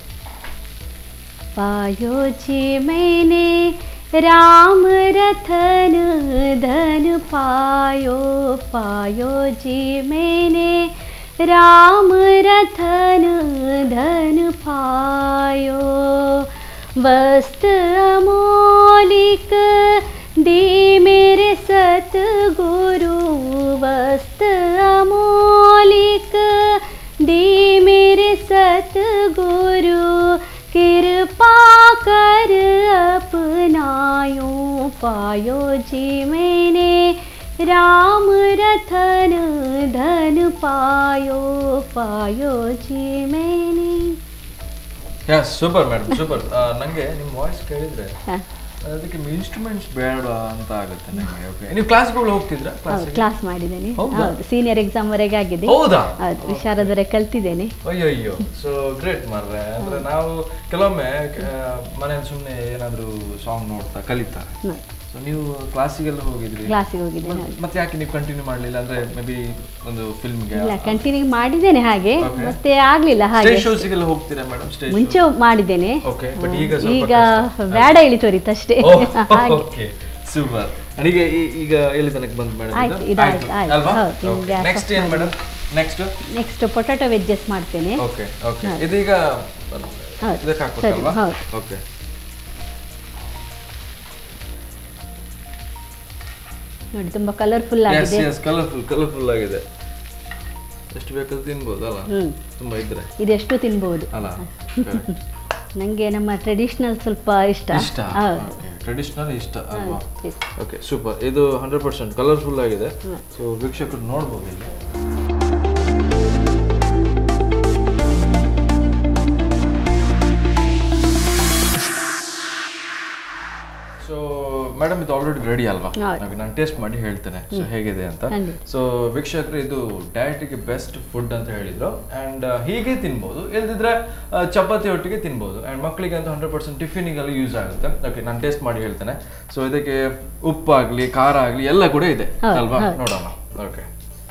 पायो जी मैंने राम रतन धन पायो पायो जी मैंने राम रतन धन पायो वस्त अमोलिक दे मेरे सतगुरु वस्त अमोलिक दे मेरे सतगुरु कृपा कर अपनायो पायो जी मैंने राम रतन धन पायो पायो जी मैंने ಯಾ ಸೂಪರ್ ಮೇಡಮ್ ಸೂಪರ್ ನನಗೆ ನಿಮ್ಮ ವಾಯ್ಸ್ ಕೇಳಿದ್ರೆ ಹಾ. ಅದಕ್ಕೆ ಇನ್ಸ್ಟ್ರೂಮೆಂಟ್ಸ್ ಬೇಡ ಅಂತ ಆಗುತ್ತೆ ನನಗೆ ಓಕೆ ನೀವು ಕ್ಲಾಸ್ಗಳು ಹೋಗ್ತಿದ್ರಾ ಕ್ಲಾಸ್ ಹೌದು ಕ್ಲಾಸ್ ಮಾಡಿದ್ದೇನೆ ಹೌದಾ? ಹೌದು ಸೀನಿಯರ್ ಎಕ್ಸಾಮ್ ವರೆಗೆ ಆಗಿದೆ ಹೌದಾ ಹೌದು ವಿಶಾರದವರೆಗೆ ಕಲ್ತಿದ್ದೇನೆ ಅಯ್ಯೋ ಅಯ್ಯೋ ಸೊ ಗ್ರೇಟ್ ಮಾರ್ರೆ ಅಂದ್ರೆ ನಾವು ಕೆಲವೊಮ್ಮೆ ಮನೇಲಿ ಸುಮ್ಮನೆ ಏನಾದ್ರು ಸಾಂಗ್ ನೋಡ್ತಾ ಕಲಿತಾ ಸೊ ನೀವು ಕ್ಲಾಸಿಗೆಲ್ಲ ಹೋಗಿದ್ರಿ ಕ್ಲಾಸಿಗೆ ಹೋಗಿದ್ದೇನೆ ಹೌದು. ಮತ್ತೆ ಯಾಕೆ ನೀವು ಕಂಟಿನ್ಯೂ ಮಾಡಲಿಲ್ಲ ಅಂದ್ರೆ ಮೇ ಬಿ ಒಂದು ಫಿಲ್ಮ್ಗೆ ಇಲ್ಲ ಕಂಟಿನ್ಯೂ ಮಾಡಿದ್ದೇನೆ ಹಾಗೆ Okay. ಮತ್ತೆ ಆಗ್ಲಿಲ್ಲ ಹಾಗೆ ಸ್ಟೇಜ್ ಶೋಸಿಗೆಲ್ಲ ಹೋಗ್ತೀರಾ ಮೇಡಮ್ ಸ್ಟೇಜ್ ಮುಂಚೆ ಮಾಡಿದ್ದೇನೆ ಓಕೆ ಬಟ್ ಈಗ ಸ್ವಲ್ಪ ಈಗ ಬೇಡ ಇಳಿ ತೋರಿತಷ್ಟೇ ಹಾಗೆ ಓಕೆ ಸೂಪರ್ ಈಗ ಈ- ಈಗ ಎಲ್ಲಿ ತನಕ ಬಂದ್ ಮೇಡಮ್ ಆಯ್ತು, ಇದು ಆಯ್ತು, ಆಯ್ತು. ಅಲ್ವಾ ಹೌದು, ನಿಮ್ಗೆ ನೆಕ್ಸ್ಟ್ ಏನ್ madam next next potato veggies ಮಾಡ್ತೇನೆ ಓಕೆ ಓಕೆ ಇದೀಗ ಹೌದು. ಇದಕ್ಕೆ ಹಾಕ್ಬೇಕಲ್ವಾ ಸರಿ, ಹೌದು. ಓಕೆ ನೋಡಿ ತುಂಬಾ ಕಲರ್ಫುಲ್ ಎಸ್ ಆಗಿದೆ ಎಸ್ ಕಲರ್ಫುಲ್ ಕಲರ್ಫುಲ್ ಆಗಿದೆ ಎಷ್ಟು ಬೇಕಾದ್ರೂ ತಿನ್ಬೋದು ಅಲ್ಲ ಹ್ಮ್ ತುಂಬಾ ಇದ್ರೆ ಇದೆಷ್ಟು ತಿನ್ಬಹುದು ಅಲ್ಲ Correct. ನಂಗೆ ನಮ್ಮ ಟ್ರೆಡಿಷನಲ್ ಸ್ವಲ್ಪ ಇಷ್ಟ ಇಷ್ಟ ಹೌದು ಟ್ರೆಡಿಷನಲ್ ಇಷ್ಟ ಅಲ್ವಾ ಹೌದು. ಓಕೆ ಸೂಪರ್ ಇದು ಹಂಡ್ರೆಡ್ ಪರ್ಸೆಂಟ್ ಕಲರ್ಫುಲ್ ಆಗಿದೆ ಸೊ ವೀಕ್ಷಕರು ನೋಡ್ಬೋದು ಇಲ್ಲಿ ಸೊ ಮೇಡಮ್ ಇದು ಆಲ್ರೆಡಿ ರೆಡಿ ಅಲ್ವಾ ಹೌದು. ಹಾಗೆ ನಾನು ಟೇಸ್ಟ್ ಮಾಡಿ ಹೇಳ್ತೇನೆ ಸೊ ಹೇಗಿದೆ ಅಂತ ಖಂಡಿತ. ಸೊ ವೀಕ್ಷಕರು ಇದು ಡಯಟಿಗೆ ಬೆಸ್ಟ್ ಫುಡ್ ಅಂತ ಹೇಳಿದ್ರು ಅಂಡ್ ಹೀಗೆ ತಿನ್ಬೋದು ಇಲ್ದಿದ್ರೆ ಆ, ಚಪಾತಿ ಒಟ್ಟಿಗೆ ತಿನ್ಬೋದು ಅಂಡ್ ಮಕ್ಕಳಿಗೆ ಅಂತ ಹಂಡ್ರೆಡ್ ಪರ್ಸೆಂಟ್ ಟಿಫಿನಿಗೆಲ್ಲ ಯೂಸ್ ಆಗುತ್ತೆ ಓಕೆ ನಾನು ಟೇಸ್ಟ್ ಮಾಡಿ ಹೇಳ್ತೇನೆ ಸೊ ಇದಕ್ಕೆ ಉಪ್ಪಾಗ್ಲಿ ಖಾರ ಆಗ್ಲಿ ಎಲ್ಲ ಕೂಡ ಇದೆ ಹೌದು, ಅಲ್ವಾ ಹೌದು. ನೋಡೋಣ okay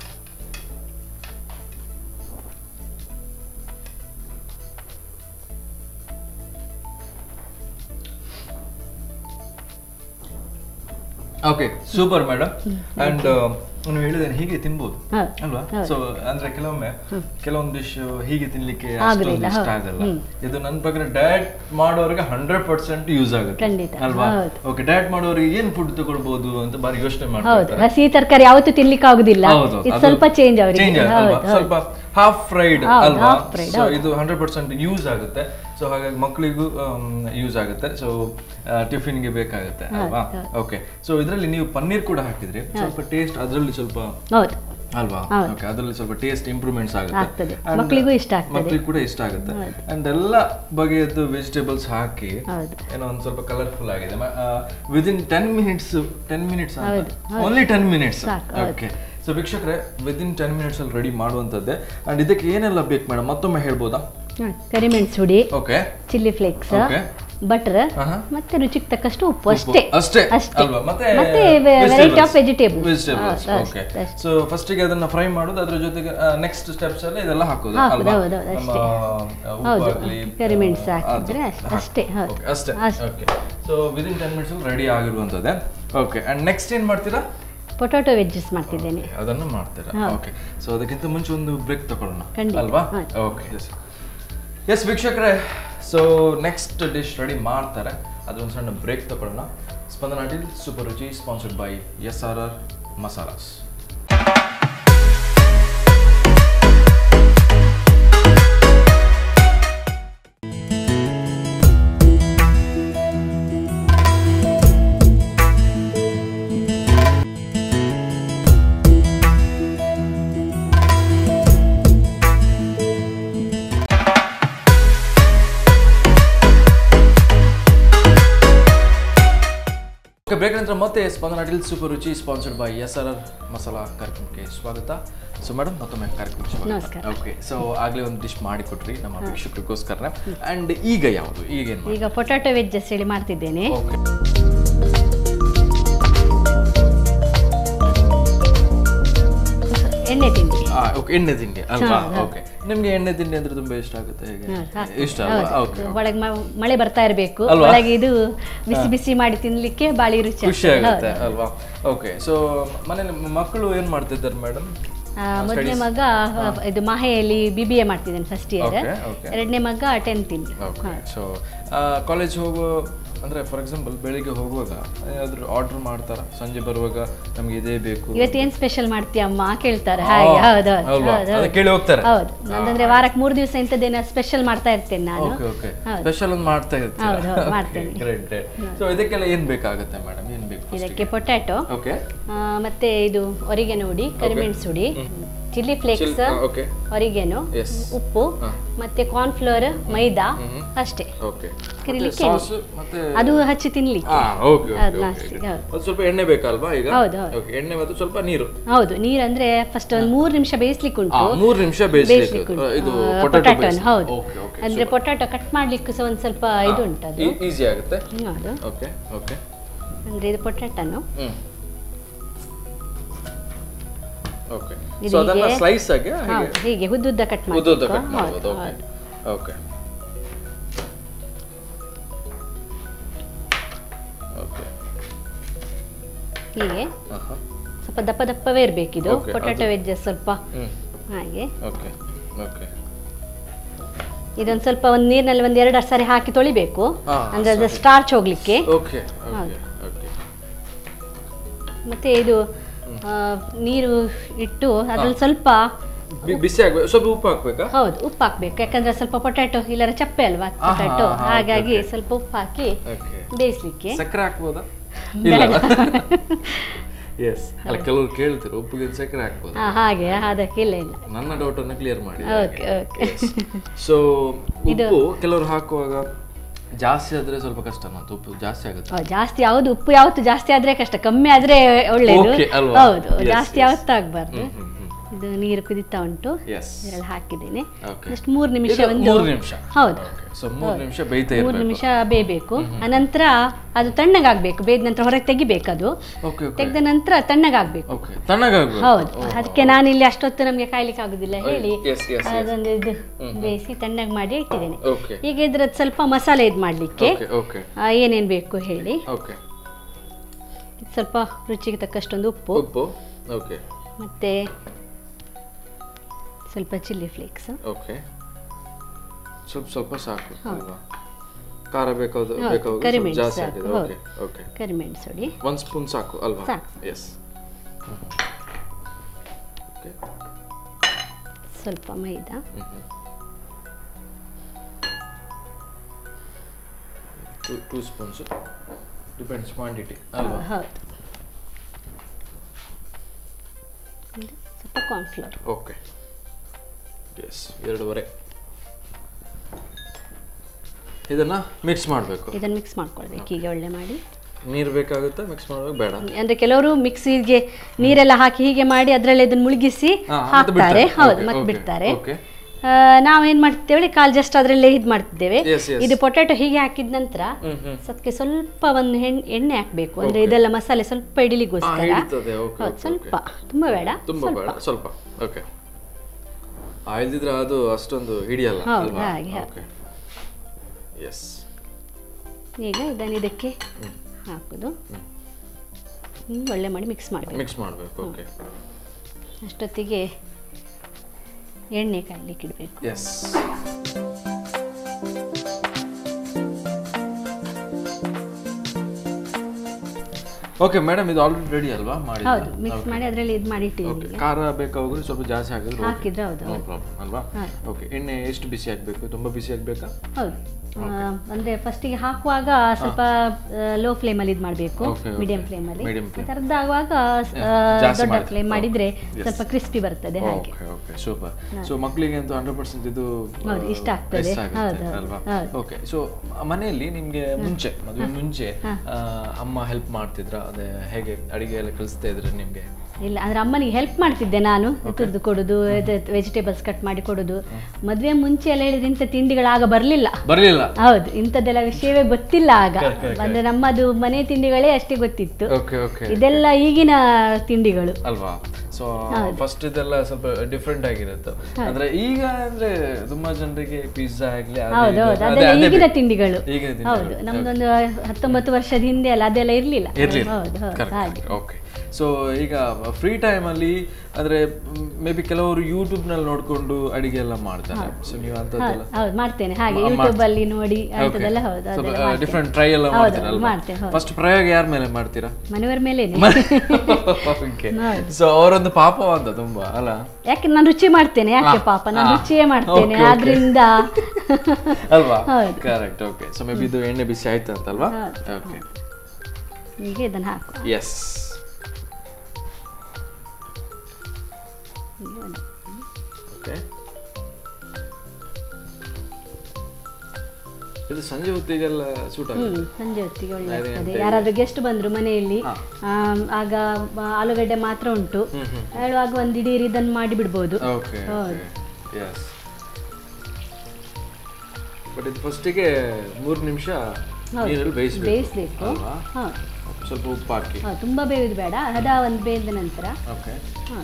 okay super madam and ನಾನು ಹೇಳಿದ್ದೇನೆ ಹೀಗೆ ತಿನ್ಬೋದು ಹೌದು. ಅಲ್ವಾ ಸೊ ಅಂದ್ರೆ ಕೆಲವೊಮ್ಮೆ ಕೆಲವೊಂದು ಡಿಶ್ ಹೀಗೆ ತಿನ್ಲಿಕ್ಕೆ ಆಗುದಿಲ್ಲ, ಅಷ್ಟೊಂದು ಇಷ್ಟ ಹೌದು. ಆಗಲ್ಲ ಇದು ನನ್ನ ಪ್ರಕಾರ ಡಯಟ್ ಮಾಡೋರಿಗೆ ಹಂಡ್ರೆಡ್ ಪರ್ಸೆಂಟ್ ಯೂಸ್ ಆಗುತ್ತೆ ಖಂಡಿತ, ಅಲ್ವಾ ಹೌದು. ಓಕೆ ಡಯಟ್ ಮಾಡೋರಿಗೆ ಏನ್ ಫುಡ್ ತಗೊಳ್ಬಹುದು ಅಂತ ಬಾರಿ ಯೋಚನೆ ಹೌದು ಮಾಡ್ತಾರೆ ಹಸಿ ತರಕಾರಿ ಯಾವತ್ತೂ ತಿನ್ಲಿಕ್ಕೆ ಆಗುದಿಲ್ಲ ಹೌದು ಇದು ಅದು ಸ್ವಲ್ಪ ಚೇಂಜ್ ಅವರಿಗೆ change ಹೌದು ಅಲ್ವಾ? ಹೌದು ಸ್ವಲ್ಪ ಹಾಫ್ ಫ್ರೈಡ್ ಹೌದು, ಅಲ್ವಾ half fried, ಸೊ ಹೌದು. ಇದು ಹಂಡ್ರೆಡ್ ಪರ್ಸೆಂಟ್ ಯೂಸ್ ಆಗುತ್ತೆ ಸೊ ಹಾಗಾಗಿ ಮಕ್ಕಳಿಗೂ ಯೂಸ್ ಆಗುತ್ತೆ ಸೊ ಟಿಫಿನ್ಗೆ ಬೇಕಾಗುತ್ತೆ ಅಲ್ವಾ ಓಕೆ ಸೊ ಇದರಲ್ಲಿ ನೀವು ಪನ್ನೀರ್ ಕೂಡ ಹಾಕಿದ್ರಿ ಸ್ವಲ್ಪ ಟೇಸ್ಟ್ ಅದರಲ್ಲಿ ಸ್ವಲ್ಪ ಹೌದು ಅಲ್ವಾ ಹೌದು. ಓಕೆ ಅದರಲ್ಲಿ ಸ್ವಲ್ಪ ಟೇಸ್ಟ್ ಇಂಪ್ರೂವ್ಮೆಂಟ್ಸ್ ಆಗ್ತದೆ. ಆಗುತ್ತೆ And ಮಕ್ಳಿಗೂ ಇಷ್ಟ ಆಗ್ತದೆ. ಮಕ್ಳಿಗೂ ಕೂಡ ಇಷ್ಟ ಆಗುತ್ತೆ ಅಂಡ್ ಎಲ್ಲ ಬಗೆಯದ್ದು ವೆಜಿಟೇಬಲ್ಸ್ ಹಾಕಿ ಹೌದು ಏನೋ ಒಂದು ಸ್ವಲ್ಪ ಕಲರ್ಫುಲ್ ಆಗಿದೆ within ten minutes ten minutes ಹೌದು, ಓನ್ಲಿ ಟೆನ್ ಮಿನಿಟ್ಸ್ ಸಾಕು, ಹೌದು. ಓಕೆ ಸೊ ವೀಕ್ಷಕರೇ ವಿದಿನ್ ಟೆನ್ ಮಿನಿಟ್ಸ್ ಅಲ್ಲಿ ರೆಡಿ ಮಾಡುವಂಥದ್ದೇ ಅಂಡ್ ಇದಕ್ಕೆ ಏನೆಲ್ಲ ಬೇಕು ಮೇಡಮ್ ಮತ್ತೊಮ್ಮೆ ಹೇಳ್ಬೋದಾ ಹ್ಮ್. ಕರಿಮೆಣಸು ಹುಡಿ okay chilli flakes Okay. Butter ಆಹಾ. ಮತ್ತೆ ರುಚಿಗೆ ತಕ್ಕಷ್ಟು ಉಪ್ಪು ಅಷ್ಟೇ ಅಷ್ಟೇ ಅಷ್ಟೇ ಅಲ್ವಾ ಮತ್ತೆ ಮತ್ತೆ variety of vegetable vegetables okay so ಫಸ್ಟಿಗೆ ಅದನ್ನ ಫ್ರೈ ಮಾಡೋದು ಅದ್ರ ಜೊತೆಗೆ ನೆಕ್ಸ್ಟ್ ಸ್ಟೆಪ್ಸ್ ಅಲ್ಲಿ ಇದೆಲ್ಲ ಹಾಕೋದು ಹಾಕೋದು, ಅಲ್ವಾ ಹೌದು, ಹೌದು, ನಮ್ಮ, ಅಷ್ಟೇ. ಆ, ಹೌದು, ಉಪ್ಪಾಗ್ಲಿ, ಕರಿಮೆಣಸು ಆ, ಹಾಕಿದ್ರೆ ಅದು, ಅಷ್ಟೇ, ಹಾಕಿ. ಅಷ್ಟೇ, ಹೌದು. Okay, ಅಷ್ಟೇ ಅಷ್ಟೇ. Okay so within ten minutes ready ಆಗಿರುವಂಥದ್ದೇ ಓಕೆ ಅಂಡ್ ನೆಕ್ಸ್ಟ್ ಏನ್ ಮಾಡ್ತೀರಾ ಪೊಟ್ಯಾಟೊ ವೆಜ್ಜಸ್ ಮಾಡ್ತಿದ್ದೇನೆ ಅದನ್ನು ಮಾಡ್ತೀರಾ ಓಕೆ ಸೊ ಅದಕ್ಕಿಂತ ಮುಂಚೆ ಒಂದು ಬ್ರೇಕ್ ತಗೊಳ್ಳೋಣ ಖಂಡಿತ. ಅಲ್ವಾ ಆಯ್ತು. ಓಕೆ ಎಸ್ ಎಸ್ ವೀಕ್ಷಕರೇ ಸೊ ನೆಕ್ಸ್ಟ್ ಡಿಶ್ ರೆಡಿ ಮಾಡ್ತಾರೆ ಅದೊಂದು ಸಣ್ಣ ಬ್ರೇಕ್ ತಗೊಳ್ಳೋಣ Spandana till super Ruchi sponsored by S R R masalas okay break ನಂತರ ಮತ್ತೆ Spandana till super Ruchi sponsored by S R R masala ಕಾರ್ಯಕ್ರಮಕ್ಕೆ ಸ್ವಾಗತ ಸೊ ಮೇಡಮ್ ಮತ್ತೊಮ್ಮೆ ಕಾರ್ಯಕ್ರಮಕ್ಕೆ ಸ್ವಾಗತ ನಮಸ್ಕಾರ. ಓಕೆ ಸೊ ಆಗಲೇ ಒಂದು ಡಿಶ್ ಮಾಡಿಕೊಟ್ರಿ ನಮ್ಮ ವೀಕ್ಷಕರಿಗೋಸ್ಕರ ಅಂಡ್ ಈಗ ಯಾವುದು ಈಗ ಏನು ಈಗ ಪೊಟ್ಯಾಟೊ ವೆಜ್ಜಸ್ ಹೇಳಿ ಮಾಡ್ತಿದ್ದೇನೆ ಓಕೆ ಎಣ್ಣೆ ತಿಂಡಿ ಓಕೆ ಎಣ್ಣೆ ತಿಂಡಿ ಅಲ್ವಾ ಹೌದು, ಹೌದು. ಓಕೆ ನಿಮ್ಗೆ ಎಣ್ಣೆ ತಿಂಡಿ ಅಂದ್ರೆ ತುಂಬಾ ಇಷ್ಟ ಆಗುತ್ತೆ ಹೇಗೆ ಹಾ, ಆಗ್ತದೆ. ಇಷ್ಟ ಅಲ್ವಾ ಹೌದು. ಓಕೆ ಒಳಗೆ ಮ- ಮಳೆ ಬರ್ತಾ ಇರಬೇಕು ಅಲ್ವಾ? ಒಳಗೆ ಇದು ಬಿಸಿ ಬಿಸಿ ಮಾಡಿ ತಿನ್ಲಿಕ್ಕೆ ಬಾಳಿ ರುಚಿ ಖುಷಿ ಆಗ್ತದೆ. ಆಗುತ್ತೆ ಹೌದು. ಅಲ್ವಾ ಓಕೆ ಸೊ ಮನೇಲಿ ಮಕ್ಕಳು ಏನ್ ಮಾಡ್ತಿದ್ದಾರೆ ಮೇಡಮ್ ಆ, ಮೊದಲನೇ ಮಗ ಇದು ಮಾಹೆಯಲ್ಲಿ ಬಿ ಬಿ ಎ ಮಾಡ್ತಿದ್ದಾನೆ ಫಸ್ಟ್ ಇಯರ್ Okay, okay. ಎರಡನೇ ಮಗ tenth in okay so college ಹೋಗೋ ಅಂದ್ರೆ ಫಾರ್ ಎಕ್ಸಾಂಪಲ್ ಬೆಳಿಗ್ಗೆ ಹೋಗುವಾಗ ಏನಾದ್ರು ಆರ್ಡರ್ ಮಾಡ್ತಾರ ಸಂಜೆ ಬರುವಾಗ ನಮ್ಗೆ ಇದೇ ಬೇಕು ಇವತ್ತು ಏನ್ ಸ್ಪೆಷಲ್ ಮಾಡ್ತೀಯ ಅಮ್ಮ ಕೇಳ್ತಾರೆ ಹಾಗೆ ಹೌದು ಹೌದು, ಅಲ್ವಾ? ಹೌದು ಅದಕ್ಕೆ ಕೇಳಿ ಹೋಗ್ತಾರೆ ಹೌದು ನಂದಂದ್ರೆ ವಾರಕ್ಕೆ ಮೂರು ದಿವಸ ಇಂಥದ್ದೇನ ಸ್ಪೆಷಲ್ ಮಾಡ್ತಾ ಇರ್ತೇನೆ ನಾನು ಓಕೆ ಓಕೆ ಹೌದು. ಸ್ಪೆಷಲ್ ಒಂದು ಮಾಡ್ತಾ ಹೌದು, ಹೌದು, ಇರ್ತೀರಾ ಮಾಡ್ತೇನೆ. ಗ್ರೇಟ್ ಗ್ರೇಟ್ ಸೊ ಇದಕ್ಕೆಲ್ಲ ಏನ್ ಬೇಕಾಗುತ್ತೆ ಮೇಡಮ್ ಏನ್ ಬೇಕು ಇದಕ್ಕೆ ಪೊಟ್ಯಾಟೊ ಓಕೆ ಮತ್ತೆ ಇದು ಒರಿಗೆನ ಹುಡಿ ಕರಿಮೆಣಸು ಹುಡಿ chilli flakes okay oregano Yes. ಉಪ್ಪು ಹಾ. ಮತ್ತೆ ಕಾರ್ನ್ಫ್ಲವರ್ ಮೈದಾ ಹ್ಮ್. ಅಷ್ಟೇ ಓಕೆ ಕರಿಲಿಕ್ಕೆ ಸಾಸ್ ಮತ್ತೆ ಅದು ಹಚ್ಚಿ ತಿನ್ಲಿಕ್ಕೆ ಹಾ ಓಕೆ ಅದು last ಗೆ, ಹೌದು. ಅದು ಸ್ವಲ್ಪ ಎಣ್ಣೆ ಬೇಕಲ್ವಾ ಈಗ ಹೌದು, ಹೌದು. ಓಕೆ ಎಣ್ಣೆ ಮತ್ತು ಸ್ವಲ್ಪ ನೀರು ಹೌದು ನೀರಂದ್ರೆ ಫಸ್ಟ್ ಒಂದು ಮೂರು ನಿಮಿಷ ಬೇಯಿಸ್ಲಿಕ್ಕೆ ಆ, ಉಂಟು ಮೂರು ನಿಮಿಷ ಬೇಯಿಸ್ಲಿಕ್ಕೆ ಬೇಯಿಸ್ಲಿಕ್ಕೆ ಆ, ಇದು ಉಂಟು ಪೊಟ್ಯಾಟೊ ಪೊಟ್ಯಾಟೊ ಹೌದು ಓಕೆ ಓಕೆ ಅಂದ್ರೆ ಪೊಟ್ಯಾಟೊ ಕಟ್ ಮಾಡ್ಲಿಕ್ಕೂ ಸಹ ಒಂದು ಸ್ವಲ್ಪ ಇದು ಉಂಟು ಅದು ಈಸಿ ಆಗುತ್ತೆ ಹೌದು ಓಕೆ ಓಕೆ ಅಂದ್ರೆ ಇದು ಪೊಟ್ಯಾಟೊನು ಹ್ಮ್ ಓಕೆ ಇದು ಸೊ ಅದನ್ನ ಹೀಗೆ- ಸ್ಲೈಸ್ ಆಗಿ ಹಾಗೆ ಹೌದು ಹೀಗೆ ಉದ್ದುದ್ದ ಕಟ್ ಉದ್ದುದ್ದ ಮಾಡಿ ಕಟ್ ಮಾಡ್ಬೋದು ಓಕೆ ಓಕೆ ಓಕೆ ಹೀಗೆ ಆಹಾ ಸ್ವಲ್ಪ ದಪ್ಪ ದಪ್ಪವೇ ಇರ್ಬೇಕಿದು Okay, ಪೊಟ್ಯಾಟೊ ಅದು- ವೆಜ್ ಸ್ವಲ್ಪ ಹ್ಮ್ ಹಾಗೆ ಓಕೆ ಓಕೆ ಇದೊಂದು ಸ್ವಲ್ಪ ಒಂದು ನೀರಿನಲ್ಲಿ ಒಂದು ಎರಡು ಸಾರಿ ಹಾಕಿ ತೊಳಿಬೇಕು ಹಾ, ಅಂದ್ರೆ ಅದು ಸ್ಟಾರ್ಚ್ ಹೋಗ್ಲಿಕ್ಕೆ ಓಕೆ ಓಕೆ ಓಕೆ ಮತ್ತೆ ಇದು ಆ, ನೀರು ಇಟ್ಟು ಅದ್ರಲ್ಲಿ ಸ್ವಲ್ಪ ಬಿ- ಬಿಸಿ ಆಗ್ಬೇಕು ಸ್ವಲ್ಪ ಉಪ್ಪು ಹಾಕ್ಬೇಕಾ ಹೌದು ಉಪ್ಪು ಹಾಕ್ಬೇಕು ಯಾಕಂದ್ರೆ ಸ್ವಲ್ಪ ಪೊಟ್ಯಾಟೊ ಇಲ್ಲರ ಚಪ್ಪೆ ಅಲ್ವಾ ಆಹಾ, ಪೊಟ್ಯಾಟೊ ಆಹಾ, ಹಾಗಾಗಿ okay, okay. ಸ್ವಲ್ಪ ಉಪ್ಪು ಹಾಕಿ ಓಕೆ ಬೇಯಿಸ್ಲಿಕ್ಕೆ ಸಕ್ಕರೆ ಹಾಕ್ಬೋದಾ ಬೇಡ. ಎಸ್ ಅಲ್ಲ ಕೆಲವರು ಕೇಳ್ತಾರೆ ಉಪ್ಪಿಗೆ ಸಕ್ಕರೆ ಹಾಕ್ಬೋದು ಹಾ, ಹಾಗೆ ಅದಕ್ಕೆ ಇಲ್ಲ ಇಲ್ಲ ನನ್ನ ಡೌಟ್ ಅನ್ನ ಕ್ಲಿಯರ್ ಮಾಡಿ ಓಕೆ ಓಕೆ ಸೊ ಉಪ್ಪು ಕೆಲವರು ಹಾಕುವಾಗ ಜಾಸ್ತಿ ಆದ್ರೆ ಸ್ವಲ್ಪ ಕಷ್ಟ ಅಂತ ಉಪ್ಪು ಜಾಸ್ತಿ ಆಗುತ್ತೆ ಹೌದು, ಜಾಸ್ತಿ ಯಾವ್ದು ಉಪ್ಪು ಯಾವತ್ತು ಜಾಸ್ತಿ ಆದ್ರೆ ಕಷ್ಟ ಕಮ್ಮಿ ಆದ್ರೆ ಒಳ್ಳೇದು Okay, ಅಲ್ವಾ? ಹೌದು Yes, ಜಾಸ್ತಿ yes. ಯಾವತ್ತೂ ಆಗ್ಬಾರ್ದು ಹ್ಮ್ ಹ್ಮ್ ಇದು ನೀರು ಕುದೀತಾ ಉಂಟು ಎಸ್ ಇದರಲ್ಲಿ ಹಾಕಿದ್ದೇನೆ ಓಕೆ ಜಸ್ಟ್ ಮೂರು ನಿಮಿಷ ಒಂದು ಮೂರು ನಿಮಿಷ ಹೌದು ಸೊ ಮೂರು ನಿಮಿಷ ಬೇಯ್ತಾ ಮೂರು ಇರಬೇಕು ನಿಮಿಷ ಬೇಯಬೇಕು ಅನಂತರ ಅದು ತಣ್ಣಗಾಗ್ಬೇಕು ಬೇಯ್ದ ನಂತರ ಹೊರಗೆ ತೆಗಿಬೇಕು ಅದು ಓಕೆ ಓಕೆ ತೆಗೆದ ನಂತರ ತಣ್ಣಗಾಗ್ಬೇಕು ಓಕೆ ತಣ್ಣಗಾಗ್ಬೇಕು ಹೌದು ಅದಕ್ಕೆ ನಾನಿಲ್ಲಿ ಅಷ್ಟೊತ್ತು ನಮಗೆ ಕಾಯ್ಲಿಕ್ಕೆ ಆಗುದಿಲ್ಲ ಹೇಳಿ ಎಸ್ ಎಸ್ ಅದೊಂದು ಇದು ಬೇಯಿಸಿ ತಣ್ಣಗೆ ಮಾಡಿ ಇಟ್ಟಿದ್ದೇನೆ ಓಕೆ ಈಗ ಇದ್ರದ್ದು ಸ್ವಲ್ಪ ಮಸಾಲೆ ಇದು ಮಾಡಲಿಕ್ಕೆ ಓಕೆ ಓಕೆ ಏನೇನು ಬೇಕು ಹೇಳಿ ಓಕೆ ಇದು ಸ್ವಲ್ಪ ರುಚಿಗೆ ತಕ್ಕಷ್ಟೊಂದು ಉಪ್ಪು ಉಪ್ಪು ಓಕೆ ಮತ್ತೆ ಸ್ವಲ್ಪ ಚಿಲ್ಲಿ ಫ್ಲೇಕ್ಸ್ ಓಕೆ ಸ್ವಲ್ಪ ಸ್ವಲ್ಪ ಸಾಕು ಅಲ್ವಾ ಖಾರ ಬೇಕಾದ ಹೌದು, ಬೇಕಾದ ಸ್ವಲ್ಪ ಕರಿಮೆಣಸು ಜಾಸ್ತಿ ಸಾಕು, ಆಗಿದೆ ಹೌದು. ಓಕೆ ಓಕೆ ಕರಿಮೆಣಸು ಸೊಡಿ ಒಂದು ಸ್ಪೂನ್ ಸಾಕು ಅಲ್ವಾ ಸಾಕು. ಎಸ್ ಓಕೆ ಸ್ವಲ್ಪ maida two two spoons depends quantity ಅಲ್ವಾ ಹೌದು ಇದು ಸ್ವಲ್ಪ ಕಾರ್ನ್ಫ್ಲವರ್ ಓಕೆ ಎಸ್ ಎರಡೂವರೆ ಇದನ್ನ ಮಿಕ್ಸ್ ಮಾಡಬೇಕು ಇದನ್ನು ಮಿಕ್ಸ್ ಮಾಡ್ಕೊಳ್ಬೇಕು ಹೀಗೆ ಒಳ್ಳೆ ಮಾಡಿ ನೀರು ಬೇಕಾಗುತ್ತಾ ಮಿಕ್ಸ್ ಮಾಡ್ಬೇಕು ಬೇಡ ಅಂದ್ರೆ ಕೆಲವರು ಮಿಕ್ಸಿಗೆ ನೀರೆಲ್ಲ ಹಾಕಿ ಹೀಗೆ ಮಾಡಿ ಅದರಲ್ಲಿ ಇದನ್ನು ಮುಳುಗಿಸಿ ಹಾ, ಮತ್ತೆ ಹಾಕ್ತಾರೆ ಬಿಡ್ತಾರೆ. ಹೌದು Okay, ಮತ್ತೆ okay, ಬಿಡ್ತಾರೆ okay. ಆ, ನಾವೇನ್ ಮಾಡ್ತೇವೆ ಕಾಲ್ ಜಸ್ಟ್ ಅದರಲ್ಲೇ ಇದು ಮಾಡ್ತಿದ್ದೇವೆ Yes, yes. ಇದು ಪೊಟ್ಯಾಟೊ ಹೀಗೆ ಹಾಕಿದ ನಂತರ ಹ್ಮ್ ಹ್ಮ್ ಅದಕ್ಕೆ ಸ್ವಲ್ಪ ಒಂದು ಹೆಣ್ ಎಣ್ಣೆ ಹಾಕ್ಬೇಕು ಅಂದ್ರೆ ಇದೆಲ್ಲ ಮಸಾಲೆ ಸ್ವಲ್ಪ ಹಾ, ಇಡಿಲಿಗೋಸ್ಕರ ಹಿಡಿತದೆ ಓಕೆ ಹೌದು ಸ್ವಲ್ಪ ತುಂಬಾ ಬೇಡ ತುಂಬಾ ಬೇಡ ಸ್ವಲ್ಪ ಓಕೆ ಆಯ್ದಿದ್ರೆ ಅದು ಅಷ್ಟೊಂದು ಹಿಡಿಯಲ್ಲ ಹೌದು, ಅಲ್ವಾ ಹಾಗೆ, ಹಾಗೆ. ಓಕೆ ಎಸ್ ಈಗ ಇದನ್ನು ಇದಕ್ಕೆ ಹಾಕುದು ಹ್ಮ್, ಒಳ್ಳೆ ಮಾಡಿ ಮಿಕ್ಸ್ ಮಾಡಬೇಕು ಮಿಕ್ಸ್ ಮಾಡಬೇಕು ಓಕೆ ಅಷ್ಟೊತ್ತಿಗೆ ಎಣ್ಣೆ ಕಾಯ್ಲಿಕ್ಕೆ ಇಡಬೇಕು ಎಸ್ ಓಕೆ ಮೇಡಮ್ ಇದು ಆಲ್ರೆಡಿ ರೆಡಿ ಅಲ್ವಾ ಮಾಡಿ ಹೌದು ಮಿಕ್ಸ್ ಮಾಡಿ ಅದರಲ್ಲಿ ಇದು ಮಾಡಿ ಓಕೆ ಇಟ್ಟಿದ್ದೀನಿ ಖಾರ ಬೇಕಾದ್ರೆ ಸ್ವಲ್ಪ ಜಾಸ್ತಿ ಹಾಕಿದ್ರೆ ಹಾಕಿದ್ರೆ ಹೌದು ನೋ ಪ್ರಾಬ್ಲಮ್ ಅಲ್ವಾ ಹಾಂ. ಓಕೆ ಎಣ್ಣೆ ಎಷ್ಟು ಬಿಸಿ ಆಗಬೇಕು ತುಂಬ ಬಿಸಿ ಆಗಬೇಕಾ ಹೌದು ಆ, ಅಂದ್ರೆ ಫಸ್ಟಿಗೆ ಹಾಕುವಾಗ ಸ್ವಲ್ಪ ಲೋ ಫ್ಲೇಮಲ್ಲಿ ಇದು ಮಾಡಬೇಕು Okay, okay. ಮೀಡಿಯಂ ಫ್ಲೇಮಲ್ಲಿ Medium flame. ಅರ್ಧ ಆಗುವಾಗ ಆ, ಜಾಸ್ತಿ ದೊಡ್ಡ ಮಾಡಿ- ಫ್ಲೇಮ್ ಮಾಡಿದ್ರೆ Yes. ಸ್ವಲ್ಪ ಕ್ರಿಸ್ಪಿ ಬರ್ತದೆ ಹಾಗೆ ಓಕೆ ಓಕೆ ಸೂಪರ್ ಸೊ ಮಕ್ಕಳಿಗೆ ಅಂತೂ ಹಂಡ್ರೆಡ್ ಪರ್ಸೆಂಟ್ ಇದು ಆ, ಹೌದು, ಇಷ್ಟ ಆಗ್ತದೆ. ಇಷ್ಟ ಆಗುತ್ತೆ, ಹೌದು, ಹೌದು, ಅಲ್ವಾ ಹೌದು. ಓಕೆ ಸೊ ಮನೆಯಲ್ಲಿ ನಿಮ್ಗೆ ಮುಂಚೆ ಮದುವೆ ಮುಂಚೆ ಆ, ಅಮ್ಮ ಹೆಲ್ಪ್ ಮಾಡ್ತಿದ್ರ ಅದೇ ಹೇಗೆ ಅಡಿಗೆ ಎಲ್ಲ ಕಲಿಸ್ತಾ ಇದ್ರೆ ನಿಮ್ಗೆ ಇಲ್ಲ ಅಂದ್ರೆ ಅಮ್ಮನಿಗೆ ಹೆಲ್ಪ್ ಮಾಡ್ತಿದ್ದೆ ನಾನು ತುರ್ದು ಕೊಡುದು ವೆಜಿಟೇಬಲ್ಸ್ ಕಟ್ ಮಾಡಿ ಕೊಡುದು ಮದುವೆ ಮುಂಚೆ ಎಲ್ಲ ಹೇಳಿದ್ರೆ ಇಂಥ ತಿಂಡಿಗಳಾಗ ಬರಲಿಲ್ಲ ಬರ್ಲಿಲ್ಲ ಹೌದು ಇಂಥದ್ದೆಲ್ಲ ವಿಷಯವೇ ಗೊತ್ತಿಲ್ಲ ಆಗ Correct, correct, ಅಂದ್ರೆ ನಮ್ಮದು ಮನೆ ತಿಂಡಿಗಳೇ ಅಷ್ಟೇ ಗೊತ್ತಿತ್ತು ಓಕೆ ಓಕೆ ಇದೆಲ್ಲ ಈಗಿನ ತಿಂಡಿಗಳು ಅಲ್ವಾ ಸೊ ಫಸ್ಟ್ ಇದೆಲ್ಲ ಸ್ವಲ್ಪ ಡಿಫ್ರೆಂಟ್ ಆಗಿರುತ್ತೆ ಅಂದ್ರೆ ಈಗ ಅಂದ್ರೆ ತುಂಬಾ ಜನರಿಗೆ ಪಿಜ್ಜಾ ಆಗ್ಲಿ ಅದು ಹೌದು ಇದು, ಹೌದು ಅದೇ- ಅದೆಲ್ಲ ಅದೇ ಈಗಿನ ಬೇಕು. ತಿಂಡಿಗಳು ಈಗಿನ ಹೌದು ತಿಂಡಿಗಳು ನಮ್ದೊಂದು ಹತ್ತೊಂಬತ್ತು ವರ್ಷದ ಹಿಂದೆ ಅಲ್ಲ ಅದೆಲ್ಲ ಇರ್ಲಿಲ್ಲ ಇರ್ಲಿಲ್ಲ ಹೌದು ಹೌದು ಹಾಗೆ ಓಕೆ ಸೊ ಈಗ ಫ್ರೀ ಟೈಮ್ ಅಲ್ಲಿ ಅಂದ್ರೆ ಮೇ ಬಿ ಕೆಲವರು ಯೂಟ್ಯೂಬ್ ನಲ್ಲಿ ನೋಡ್ಕೊಂಡು ಅಡಿಗೆ ಎಲ್ಲ ಮಾಡ್ತಾರೆ ಸೊ ನೀವು ಅಂತದ್ದೆಲ್ಲ ಹೌದು ಮಾಡ್ತೇನೆ ಹಾಗೆ ಯೂಟ್ಯೂಬ್ ಅಲ್ಲಿ ನೋಡಿ ಅಂತದೆಲ್ಲ ಹೌದು ಅದೆಲ್ಲ ಮಾಡ್ತೇನೆ. ಡಿಫ್ರೆಂಟ್ ಟ್ರೈ ಎಲ್ಲ ಹೌದು, ಮಾಡ್ತೀರಾ ಅಲ್ವಾ ಮಾಡ್ತೇನೆ, ಹೌದು. ಫಸ್ಟ್ ಪ್ರಯೋಗ ಯಾರ ಮೇಲೆ ಮಾಡ್ತೀರಾ ಮನೆಯವರ ಮೇಲೇನೆ ಓಕೆ ಸೊ ಅವರೊಂದು ಪಾಪ ಅಂತ ತುಂಬಾ ಅಲ್ಲ ಯಾಕೆ ನಾನು ರುಚಿ ಮಾಡ್ತೇನೆ ಯಾಕೆ ಪಾಪ ನಾನು ರುಚಿಯೇ ಮಾಡ್ತೇನೆ Okay, okay. ಆದ್ರಿಂದ ಅಲ್ವಾ ಹೌದು. Correct okay so maybe ಇದು ಎಣ್ಣೆ ಬಿಸಿ ಆಯ್ತು ಅಂತಲ್ವಾ ಹೌದು. ಓಕೆ ಈಗ ಇದನ್ನ ಹಾಕು ಎಸ್ ಓಕೆ ಇದು ಸಂಜೆ ಹೊತ್ತಿಗೆಲ್ಲ ಸೂಟ್ ಆಗುತ್ತೆ ಹ್ಮ್ ಸಂಜೆ ಹೊತ್ತಿಗೆ ಒಳ್ಳೆ ಐದು ಆಗ್ತದೆ ಗಂಟೆ. ಯಾರಾದ್ರೂ ಗೆಸ್ಟ್ ಬಂದ್ರು ಮನೆಯಲ್ಲಿ ಆಮ್, ಆಗ ಬ- ಆಲೂಗಡ್ಡೆ ಮಾತ್ರ ಉಂಟು ಹೇಳುವಾಗ ಒಂದು ಇಡೀ ಇದನ್ನು ಮಾಡಿ ಬಿಡ್ಬೋದು ಓಕೆ ಎಸ್ ಬಟ್ ಇದು ಫಸ್ಟಿಗೆ ಮೂರು ನಿಮಿಷ ನೀರಲ್ಲಿ ಬೇಯಿಸ್ಬೇಕು ಬೇಯಿಸ್ಬೇಕು ಅಲ್ವಾ ಹೌದು ಸ್ವಲ್ಪ ಉಪ್ಪು ಹಾಕಿ ಹೌದು ತುಂಬ ಬೇಯೋದು ಬೇಡ ಹದ ಒಂದು ಬೇಯ್ದ ನಂತರ ಓಕೆ ಹಾ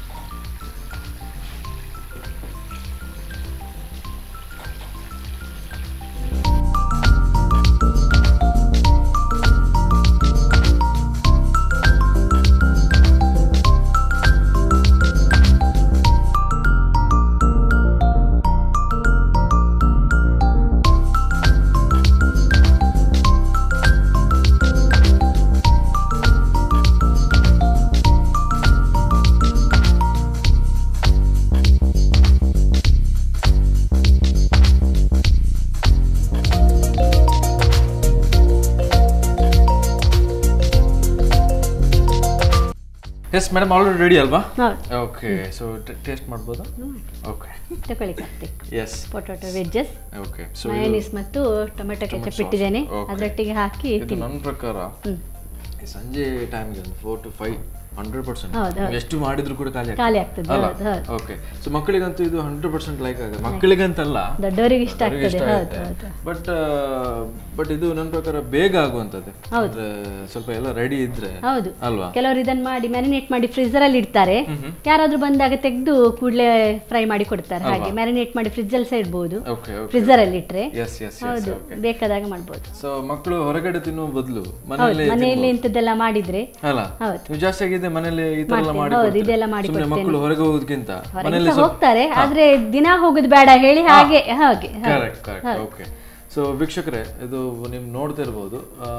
ಎಸ್ ಮೇಡಮ್ ಆಲ್ರೆಡಿ ರೆಡಿ ಅಲ್ವಾ ಹೌದು ಓಕೆ ಸೊ ಟೇಸ್ಟ್ ಮಾಡ್ಬೋದಾ ಓಕೆ ತಗೊಳ್ಳಿ Karthik yes potato veggies okay so mayonnaise ಮತ್ತು ಟೊಮೆಟೊ ಕೆಚಪ್ ಇಟ್ಟಿದ್ದೇನೆ Okay. ಅದರೊಟ್ಟಿಗೆ ಹಾಕಿ ಇದು ನನ್ನ ಪ್ರಕಾರ ಹ್ಮ್. ಈ ಸಂಜೆ ಟೈಮ್ಗೆ ಒಂದು four to five hundred percent ಹೌದು, ಹೌದು. ಎಷ್ಟು ಮಾಡಿದ್ರು ಕೂಡ ಖಾಲಿ ಖಾಲಿ ಆಗ್ತದೆ ಅಲ್ಲ ಹೌದು ಹೌದು ಓಕೆ ಸೊ ಮಕ್ಕಳಿಗಂತೂ ಇದು ಹಂಡ್ರೆಡ್ ಪರ್ಸೆಂಟ್ ಲೈಕ್ ಆಗುತ್ತೆ ಮಕ್ಕಳಿಗಂತಲ್ಲ ದೊಡ್ಡವರಿಗೆ ಇಷ್ಟ ಅವ್ರಿಗೆ ಆಗ್ತದೆ ಇಷ್ಟ ಹೌದು ಆಗುತ್ತೆ ಹೌದು ಬಟ್ ಬಟ್ ಇದು ನನ್ನ ಪ್ರಕಾರ ಬೇಗ ಆಗುವಂಥದ್ದು ಅಂದ್ರೆ ಸ್ವಲ್ಪ ಎಲ್ಲ ರೆಡಿ ಇದ್ರೆ ಹೌದು ಅಲ್ವಾ ಕೆಲವರು ಇದನ್ನ ಮಾಡಿ ಮ್ಯಾರಿನೇಟ್ ಮಾಡಿ ಫ್ರಿಜರ್ ಅಲ್ಲಿ ಇಡ್ತಾರೆ ಯಾರಾದ್ರೂ ಬಂದಾಗ ತೆಗೆದು ಕೂಡಲೇ ಫ್ರೈ ಮಾಡಿ ಕೊಡ್ತಾರೆ ಹಾಗೆ ಮ್ಯಾರಿನೇಟ್ ಮಾಡಿ ಫ್ರಿಜ್ ಅಲ್ಲಿ ಸಹ ಇಡ್ಬೋದು ಓಕೆ ಓಕೆ ಫ್ರಿಜರ್ ಅಲ್ಲಿ ಇಟ್ರೆ ಎಸ್ ಎಸ್ ಎಸ್ ಹೌದು ಬೇಕಾದಾಗ ಮಾಡ್ಬೋದು ಸೊ ಮಕ್ಕಳು ಹೊರಗಡೆ ತಿನ್ನುವ ಬದಲು ಹೌದು ಮನೆಯಲ್ಲಿ ಮನೆಯಲ್ಲಿ ಇಂಥದ್ದೆಲ್ಲ ಮಾಡಿದ್ರೆ ಅಲ್ಲ ಹೌದು. ನೀವು ಜಾಸ್ತಿ ಆಗಿದೆ ಮನೇಲಿ ಈ ತರ ಎಲ್ಲ ಮಾಡಿ ಹೌದು, ಕೊಡ್ತೀರಾ? ಇದೆಲ್ಲ ಮಾಡಿ ಸುಮ್ನೆ ಮಕ್ಕಳು ಹೊರಗೆ ಹೋಗೋದಕ್ಕಿಂತ ಹೊರಗೆ ಸಹ ಹೋಗ್ತಾರೆ ಆದ್ರೆ ದಿನ ಹೋಗುದು ಬೇಡ ಹೇಳಿ ಹಾಗೆ ಹಾಗೆ ಕರೆಕ್ಟ್ ಕರೆಕ್ಟ್ ಓಕೆ ಸೊ ವೀಕ್ಷಕರೇ ಇದು ನೀವು ನೋಡ್ತಾ ಇರ್ಬೋದು ಆ,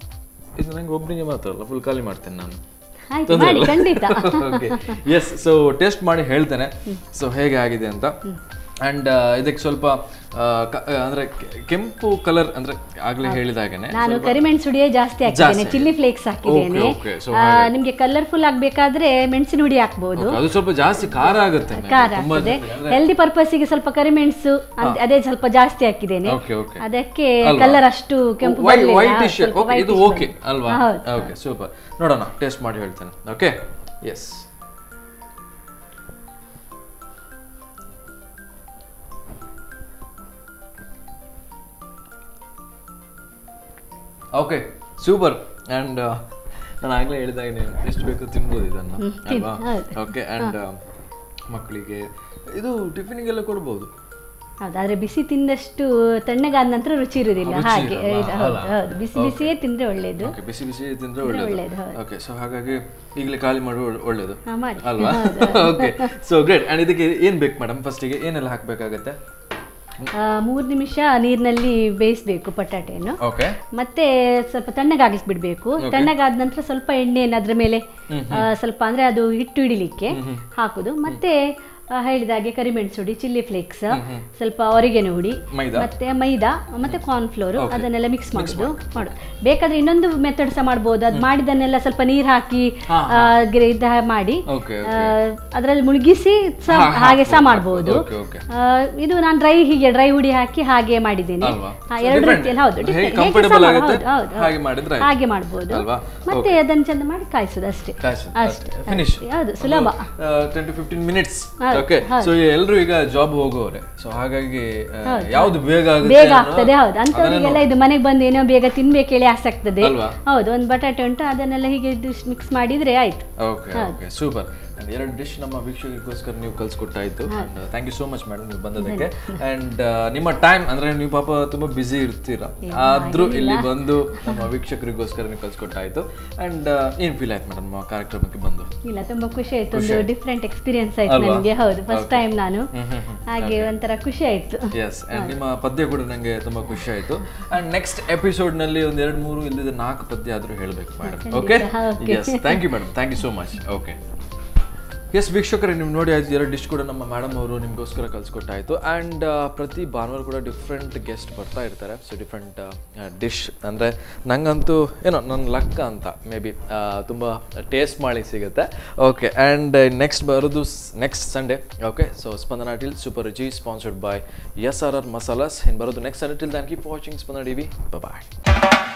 ಇದು ನಂಗೆ ಒಬ್ಬನಿಗೆ ಮಾತ್ರ ಅಲ್ಲ ಫುಲ್ ಖಾಲಿ ಮಾಡ್ತೇನೆ ನಾನು ಆಯ್ತು ಮಾಡಿ ಖಂಡಿತ ಓಕೆ ಎಸ್ ಸೊ ಟೇಸ್ಟ್ ಮಾಡಿ ಹೇಳ್ತೇನೆ ಸೊ ಹೇಗೆ ಆಗಿದೆ ಅಂತ ಅಂಡ್ ಇದಕ್ಕೆ ಸ್ವಲ್ಪ ಆ, ಕ- ಅಂದ್ರೆ ಕೆ- ಕೆಂಪು ಕಲರ್ ಅಂದ್ರೆ ಆಗ್ಲೇ ಹೇಳಿದಾಗನೆ ನಾನು ಕರಿಮೆಣಸುಡಿಯೇ ಜಾಸ್ತಿ ಹಾಕಿದ್ದೇನೆ ಚಿಲ್ಲಿ ಫ್ಲೇಕ್ಸ್ ಹಾಕಿದ್ದೇನೆ ಓಕೆ ಸೊ ಆ, ನಿಮ್ಗೆ ಕಲರ್ಫುಲ್ ಆಗ್ಬೇಕಾದ್ರೆ ಮೆಣಸಿನ ಹುಡಿ ಹಾಕ್ಬೋದು ಅದು ಸ್ವಲ್ಪ ಜಾಸ್ತಿ ಖಾರ ಆಗುತ್ತೆ ನಂಗೆ. ಖಾರ ತುಂಬಾ ಆಗ್ತದೆ ಹೆಲ್ದಿ ಪರ್ಪಸ್ಗೆ ಸ್ವಲ್ಪ ಕರಿಮೆಣಸು ಅಂದ್- ಅದೇ ಸ್ವಲ್ಪ ಜಾಸ್ತಿ ಹಾಕಿದ್ದೇನೆ ಓಕೆ ಓಕೆ ಅದಕ್ಕೆ ಕಲರ್ ಅಷ್ಟು ಕೆಂಪು ವೈಟ್ ಬರ್ಲಿಲ್ಲ. ವೈಟ್ ಸ್ವಲ್ಪ ಓಕೆ ಇದು whitish ಓಕೆ ಬಂತು. ಅಲ್ವಾ ಹೌದು. ಓಕೆ ಸೂಪರ್ ನೋಡೋಣ ಟೇಸ್ಟ್ ಮಾಡಿ ಹೇಳ್ತೇನೆ okay yes okay super and ನಾನು ಆಗಲೇ ಹೇಳಿದಾಗ ನೀವು ಎಷ್ಟು ಬೇಕು ತಿನ್ಬೋದು ಇದನ್ನು ಅಲ್ವಾ ಹೌದು. ಓಕೆ ಆ್ಯಂಡ್ ಮಕ್ಕಳಿಗೆ ಇದು ಟಿಫಿನಿಗೆಲ್ಲ ಕೊಡ್ಬೋದು ಹೌದು ಆದ್ರೆ ಬಿಸಿ ತಿಂದಷ್ಟು ತಣ್ಣಗಾದ ನಂತರ ರುಚಿ ಇರುವುದಿಲ್ಲ ರುಚಿ ಹಾಗೆ ಇರಲ್ಲ, ಇದು ಹೌದು ಅಲ್ಲ? ಹೌದು ಬಿಸಿ ಬಿಸಿಯೇ ತಿಂದ್ರೆ ಒಳ್ಳೇದು ಓಕೆ ಬಿಸಿ ಬಿಸಿ ತಿಂದ್ರೆ ಒಳ್ಳೇದು, ಒಳ್ಳೇದು ಹೌದು. ಓಕೆ ಸೊ ಹಾಗಾಗಿ ಈಗಲೇ ಖಾಲಿ ಮಾಡುವ ಒಳ್ಳೇದು ಹಾ, ಮಾಡಿ ಅಲ್ವಾ ಓಕೆ ಸೊ ಗ್ರೇಟ್ ಆ್ಯಂಡ್ ಇದಕ್ಕೆ ಏನು ಬೇಕು ಮೇಡಮ್ ಫಸ್ಟಿಗೆ ಏನೆಲ್ಲ ಹಾಕಬೇಕಾಗತ್ತೆ ಆ, ಮೂರು ನಿಮಿಷ ನೀರಿನಲ್ಲಿ ಬೇಯಿಸ್ಬೇಕು ಪಟಾಟೆಯನ್ನು ಓಕೆ ಮತ್ತೆ ಸ್ವಲ್ಪ ತಣ್ಣಗಾಗ್ಲಿಕ್ಕೆ ಬಿಡಬೇಕು ತಣ್ಣಗಾದ ನಂತರ ಸ್ವಲ್ಪ ಎಣ್ಣೆಯನ್ನು ಅದ್ರ ಮೇಲೆ ಆ, ಸ್ವಲ್ಪ ಅಂದ್ರೆ ಅದು ಹಿಟ್ಟು ಹಿಡಿಲಿಕ್ಕೆ ಹಾಕುದು ಮತ್ತೆ ಆ, ಹೇಳಿದಾಗೆ ಕರಿಮೆಣಸು ಹುಡಿ ಚಿಲ್ಲಿ ಫ್ಲೇಕ್ಸ್ ಸ್ವಲ್ಪ ಒರಿಗೆನೆ ಹುಡಿ ಮೈದಾ ಮತ್ತೆ ಮೈದಾ ಮತ್ತೆ ಕಾರ್ನ್ ಫ್ಲೋರ್ ಅದನ್ನೆಲ್ಲ ಮಿಕ್ಸ್ ಮಾಡುದು ಮಾಡು ಬೇಕಾದ್ರೆ ಇನ್ನೊಂದು ಮೆಥಡ್ ಸಹ ಮಾಡ್ಬೋದು ಅದು ಮಾಡಿದನ್ನೆಲ್ಲ ಸ್ವಲ್ಪ ನೀರು ಹಾಕಿ ಆ, ಗಿರ- ಇದ ಮಾಡಿ ಓಕೆ ಅದರಲ್ಲಿ ಮುಳುಗಿಸಿ ಸಹ ಹಾಗೆ ಸಹ ಮಾಡ್ಬೋದು ಓಕೆ ಓಕೆ ಆ, ಇದು ನಾನು ಡ್ರೈ ಹೀಗೆ ಡ್ರೈ ಹುಡಿ ಹಾಕಿ ಹಾಗೆ ಮಾಡಿದ್ದೇನೆ ಅಲ್ವಾ? ಹಾ, So ಎರಡು different. ರೀತಿಯಲ್ಲಿ ಹೌದು ಹೇಗೆ different. ಹೇಗೆ comfortable ಸಹ ಮಾಡು- ಆಗುತ್ತೆ, ಹೌದು, ಹೌದು, ಹೌದು. ಹಾಗೆ ಮಾಡಿದ್ರೆ ಆಯ್ತು. ಹಾಗೆ ಮಾಡ್ಬೋದು ಅಲ್ವಾ? ಮತ್ತೆ ಅದನ್ನು ಚಂದ ಮಾಡಿ ಕಾಯಿಸೋದು ಅಷ್ಟೇ ಕಾಯಿಸೋದು. ಅಷ್ಟೇ ಅಷ್ಟೇ. Finish. ಅಷ್ಟೇ. ಹೌದು ಸುಲಭ ಟೆನ್ ಟು ಫಿಫ್ಟೀನ್ ಮಿನಿಟ್ಸ್ ಹೌದು, ಓಕೆ ಹೌದು. ಸೊ ಎಲ್ಲರೂ ಈಗ ಜಾಬ್ ಹೋಗೋರೆ ಸೊ ಹಾಗಾಗಿ ಆ, ಯಾವ್ದು ಬೇಗ ಆಗುತ್ತೆ ಬೇಗ ಅನ್ನೋ- ಆಗ್ತದೆ ಹೌದು ಅಂತವರಿಗೆಲ್ಲ ಇದು ಮನೆಗೆ ಬಂದು ಏನೋ ಬೇಗ ತಿನ್ಬೇಕು ಹೇಳಿ ಆಸೆ ಆಗ್ತದೆ ಅಲ್ವಾ? ಹೌದು ಒಂದು ಬಟಾಟೆ ಉಂಟು ಅದನ್ನೆಲ್ಲ ಹೀಗೆ ಮಿಕ್ಸ್ ಮಾಡಿದ್ರೆ ಆಯ್ತು ಓಕೆ ಓಕೆ ಸೂಪರ್ ಎರಡು ಡಿಶ್ ನಮ್ಮ ವೀಕ್ಷಕರಿಗೋಸ್ಕರ ನೀವು ಕಲ್ಸ್ಕೊಟ್ಟಾಯ್ತು thank you so much madam ನೀವು ಬಂದದಕ್ಕೆ ಅಂಡ್ ನಿಮ್ಮ ಟೈಮ್ ಅಂದ್ರೆ ನೀವು ಪಾಪ ತುಂಬಾ ಬ್ಯುಸಿ ಇರ್ತೀರಾ ಆದ್ರೂ ಇಲ್ಲಿ ಬಂದು ನಮ್ಮ ವೀಕ್ಷಕರಿಗೋಸ್ಕರ ನೀವು ಕಲ್ಸ್ಕೊಟ್ಟಾಯ್ತು ಅಂಡ್ ಏನ್ ಫೀಲ್ ಆಯ್ತು ಮೇಡಮ್ ಕಾರ್ಯಕ್ರಮಕ್ಕೆ ಬಂದು ಇಲ್ಲ ತುಂಬಾ ಖುಷಿ ಆಯ್ತು ಒಂದು ಡಿಫ್ರೆಂಟ್ ಎಕ್ಸ್ಪೀರಿಯನ್ಸ್ ಆಯ್ತು ನನಗೆ ಹೌದು ಫಸ್ಟ್ ಟೈಮ್ ನಾನು ಹಾಗೆ ಒಂಥರ ಖುಷಿ ಆಯ್ತು ಎಸ್ ಅಂಡ್ ನಿಮ್ಮ ಪದ್ಯ ಕೂಡ ನಂಗೆ ತುಂಬಾ ಖುಷಿ ಆಯ್ತು ಅಂಡ್ ನೆಕ್ಸ್ಟ್ ಎಪಿಸೋಡ್ ನಲ್ಲಿ ಒಂದ್ ಎರಡು ಮೂರು ಇಲ್ಲದ ನಾಲ್ಕು ಪದ್ಯ ಆದ್ರೂ ಹೇಳ್ಬೇಕು madam okay okay. Yes thank you madam thank you so much okay yes ವೀಕ್ಷಕರೇ ನೀವು ನೋಡಿ ಆಯ್ತು ಎರಡು ಡಿಶ್ ಕೂಡ ನಮ್ಮ ಮೇಡಮ್ ಅವರು ನಿಮಗೋಸ್ಕರ ಕಲಿಸ್ಕೊಟ್ಟಾಯಿತು ಆ್ಯಂಡ್ ಪ್ರತಿ ಭಾನುವಾರ ಕೂಡ ಡಿಫ್ರೆಂಟ್ ಗೆಸ್ಟ್ ಬರ್ತಾ ಇರ್ತಾರೆ ಸೊ ಡಿಫ್ರೆಂಟ್ ಡಿಶ್ ಅಂದರೆ ನಂಗಂತೂ ಏನೋ ನನ್ನ ಲಕ್ಕ ಅಂತ ಮೇ ಬಿ ತುಂಬ ಟೇಸ್ಟ್ ಮಾಡಿ ಸಿಗುತ್ತೆ ಓಕೆ ಆ್ಯಂಡ್ ನೆಕ್ಸ್ಟ್ ಬರೋದು next Sunday okay so Spandana till super Ruchi sponsored by S R R masalas ಇನ್ನು ಬರೋದು next Sunday till then keep watching Spandana T V ಬಾಯ್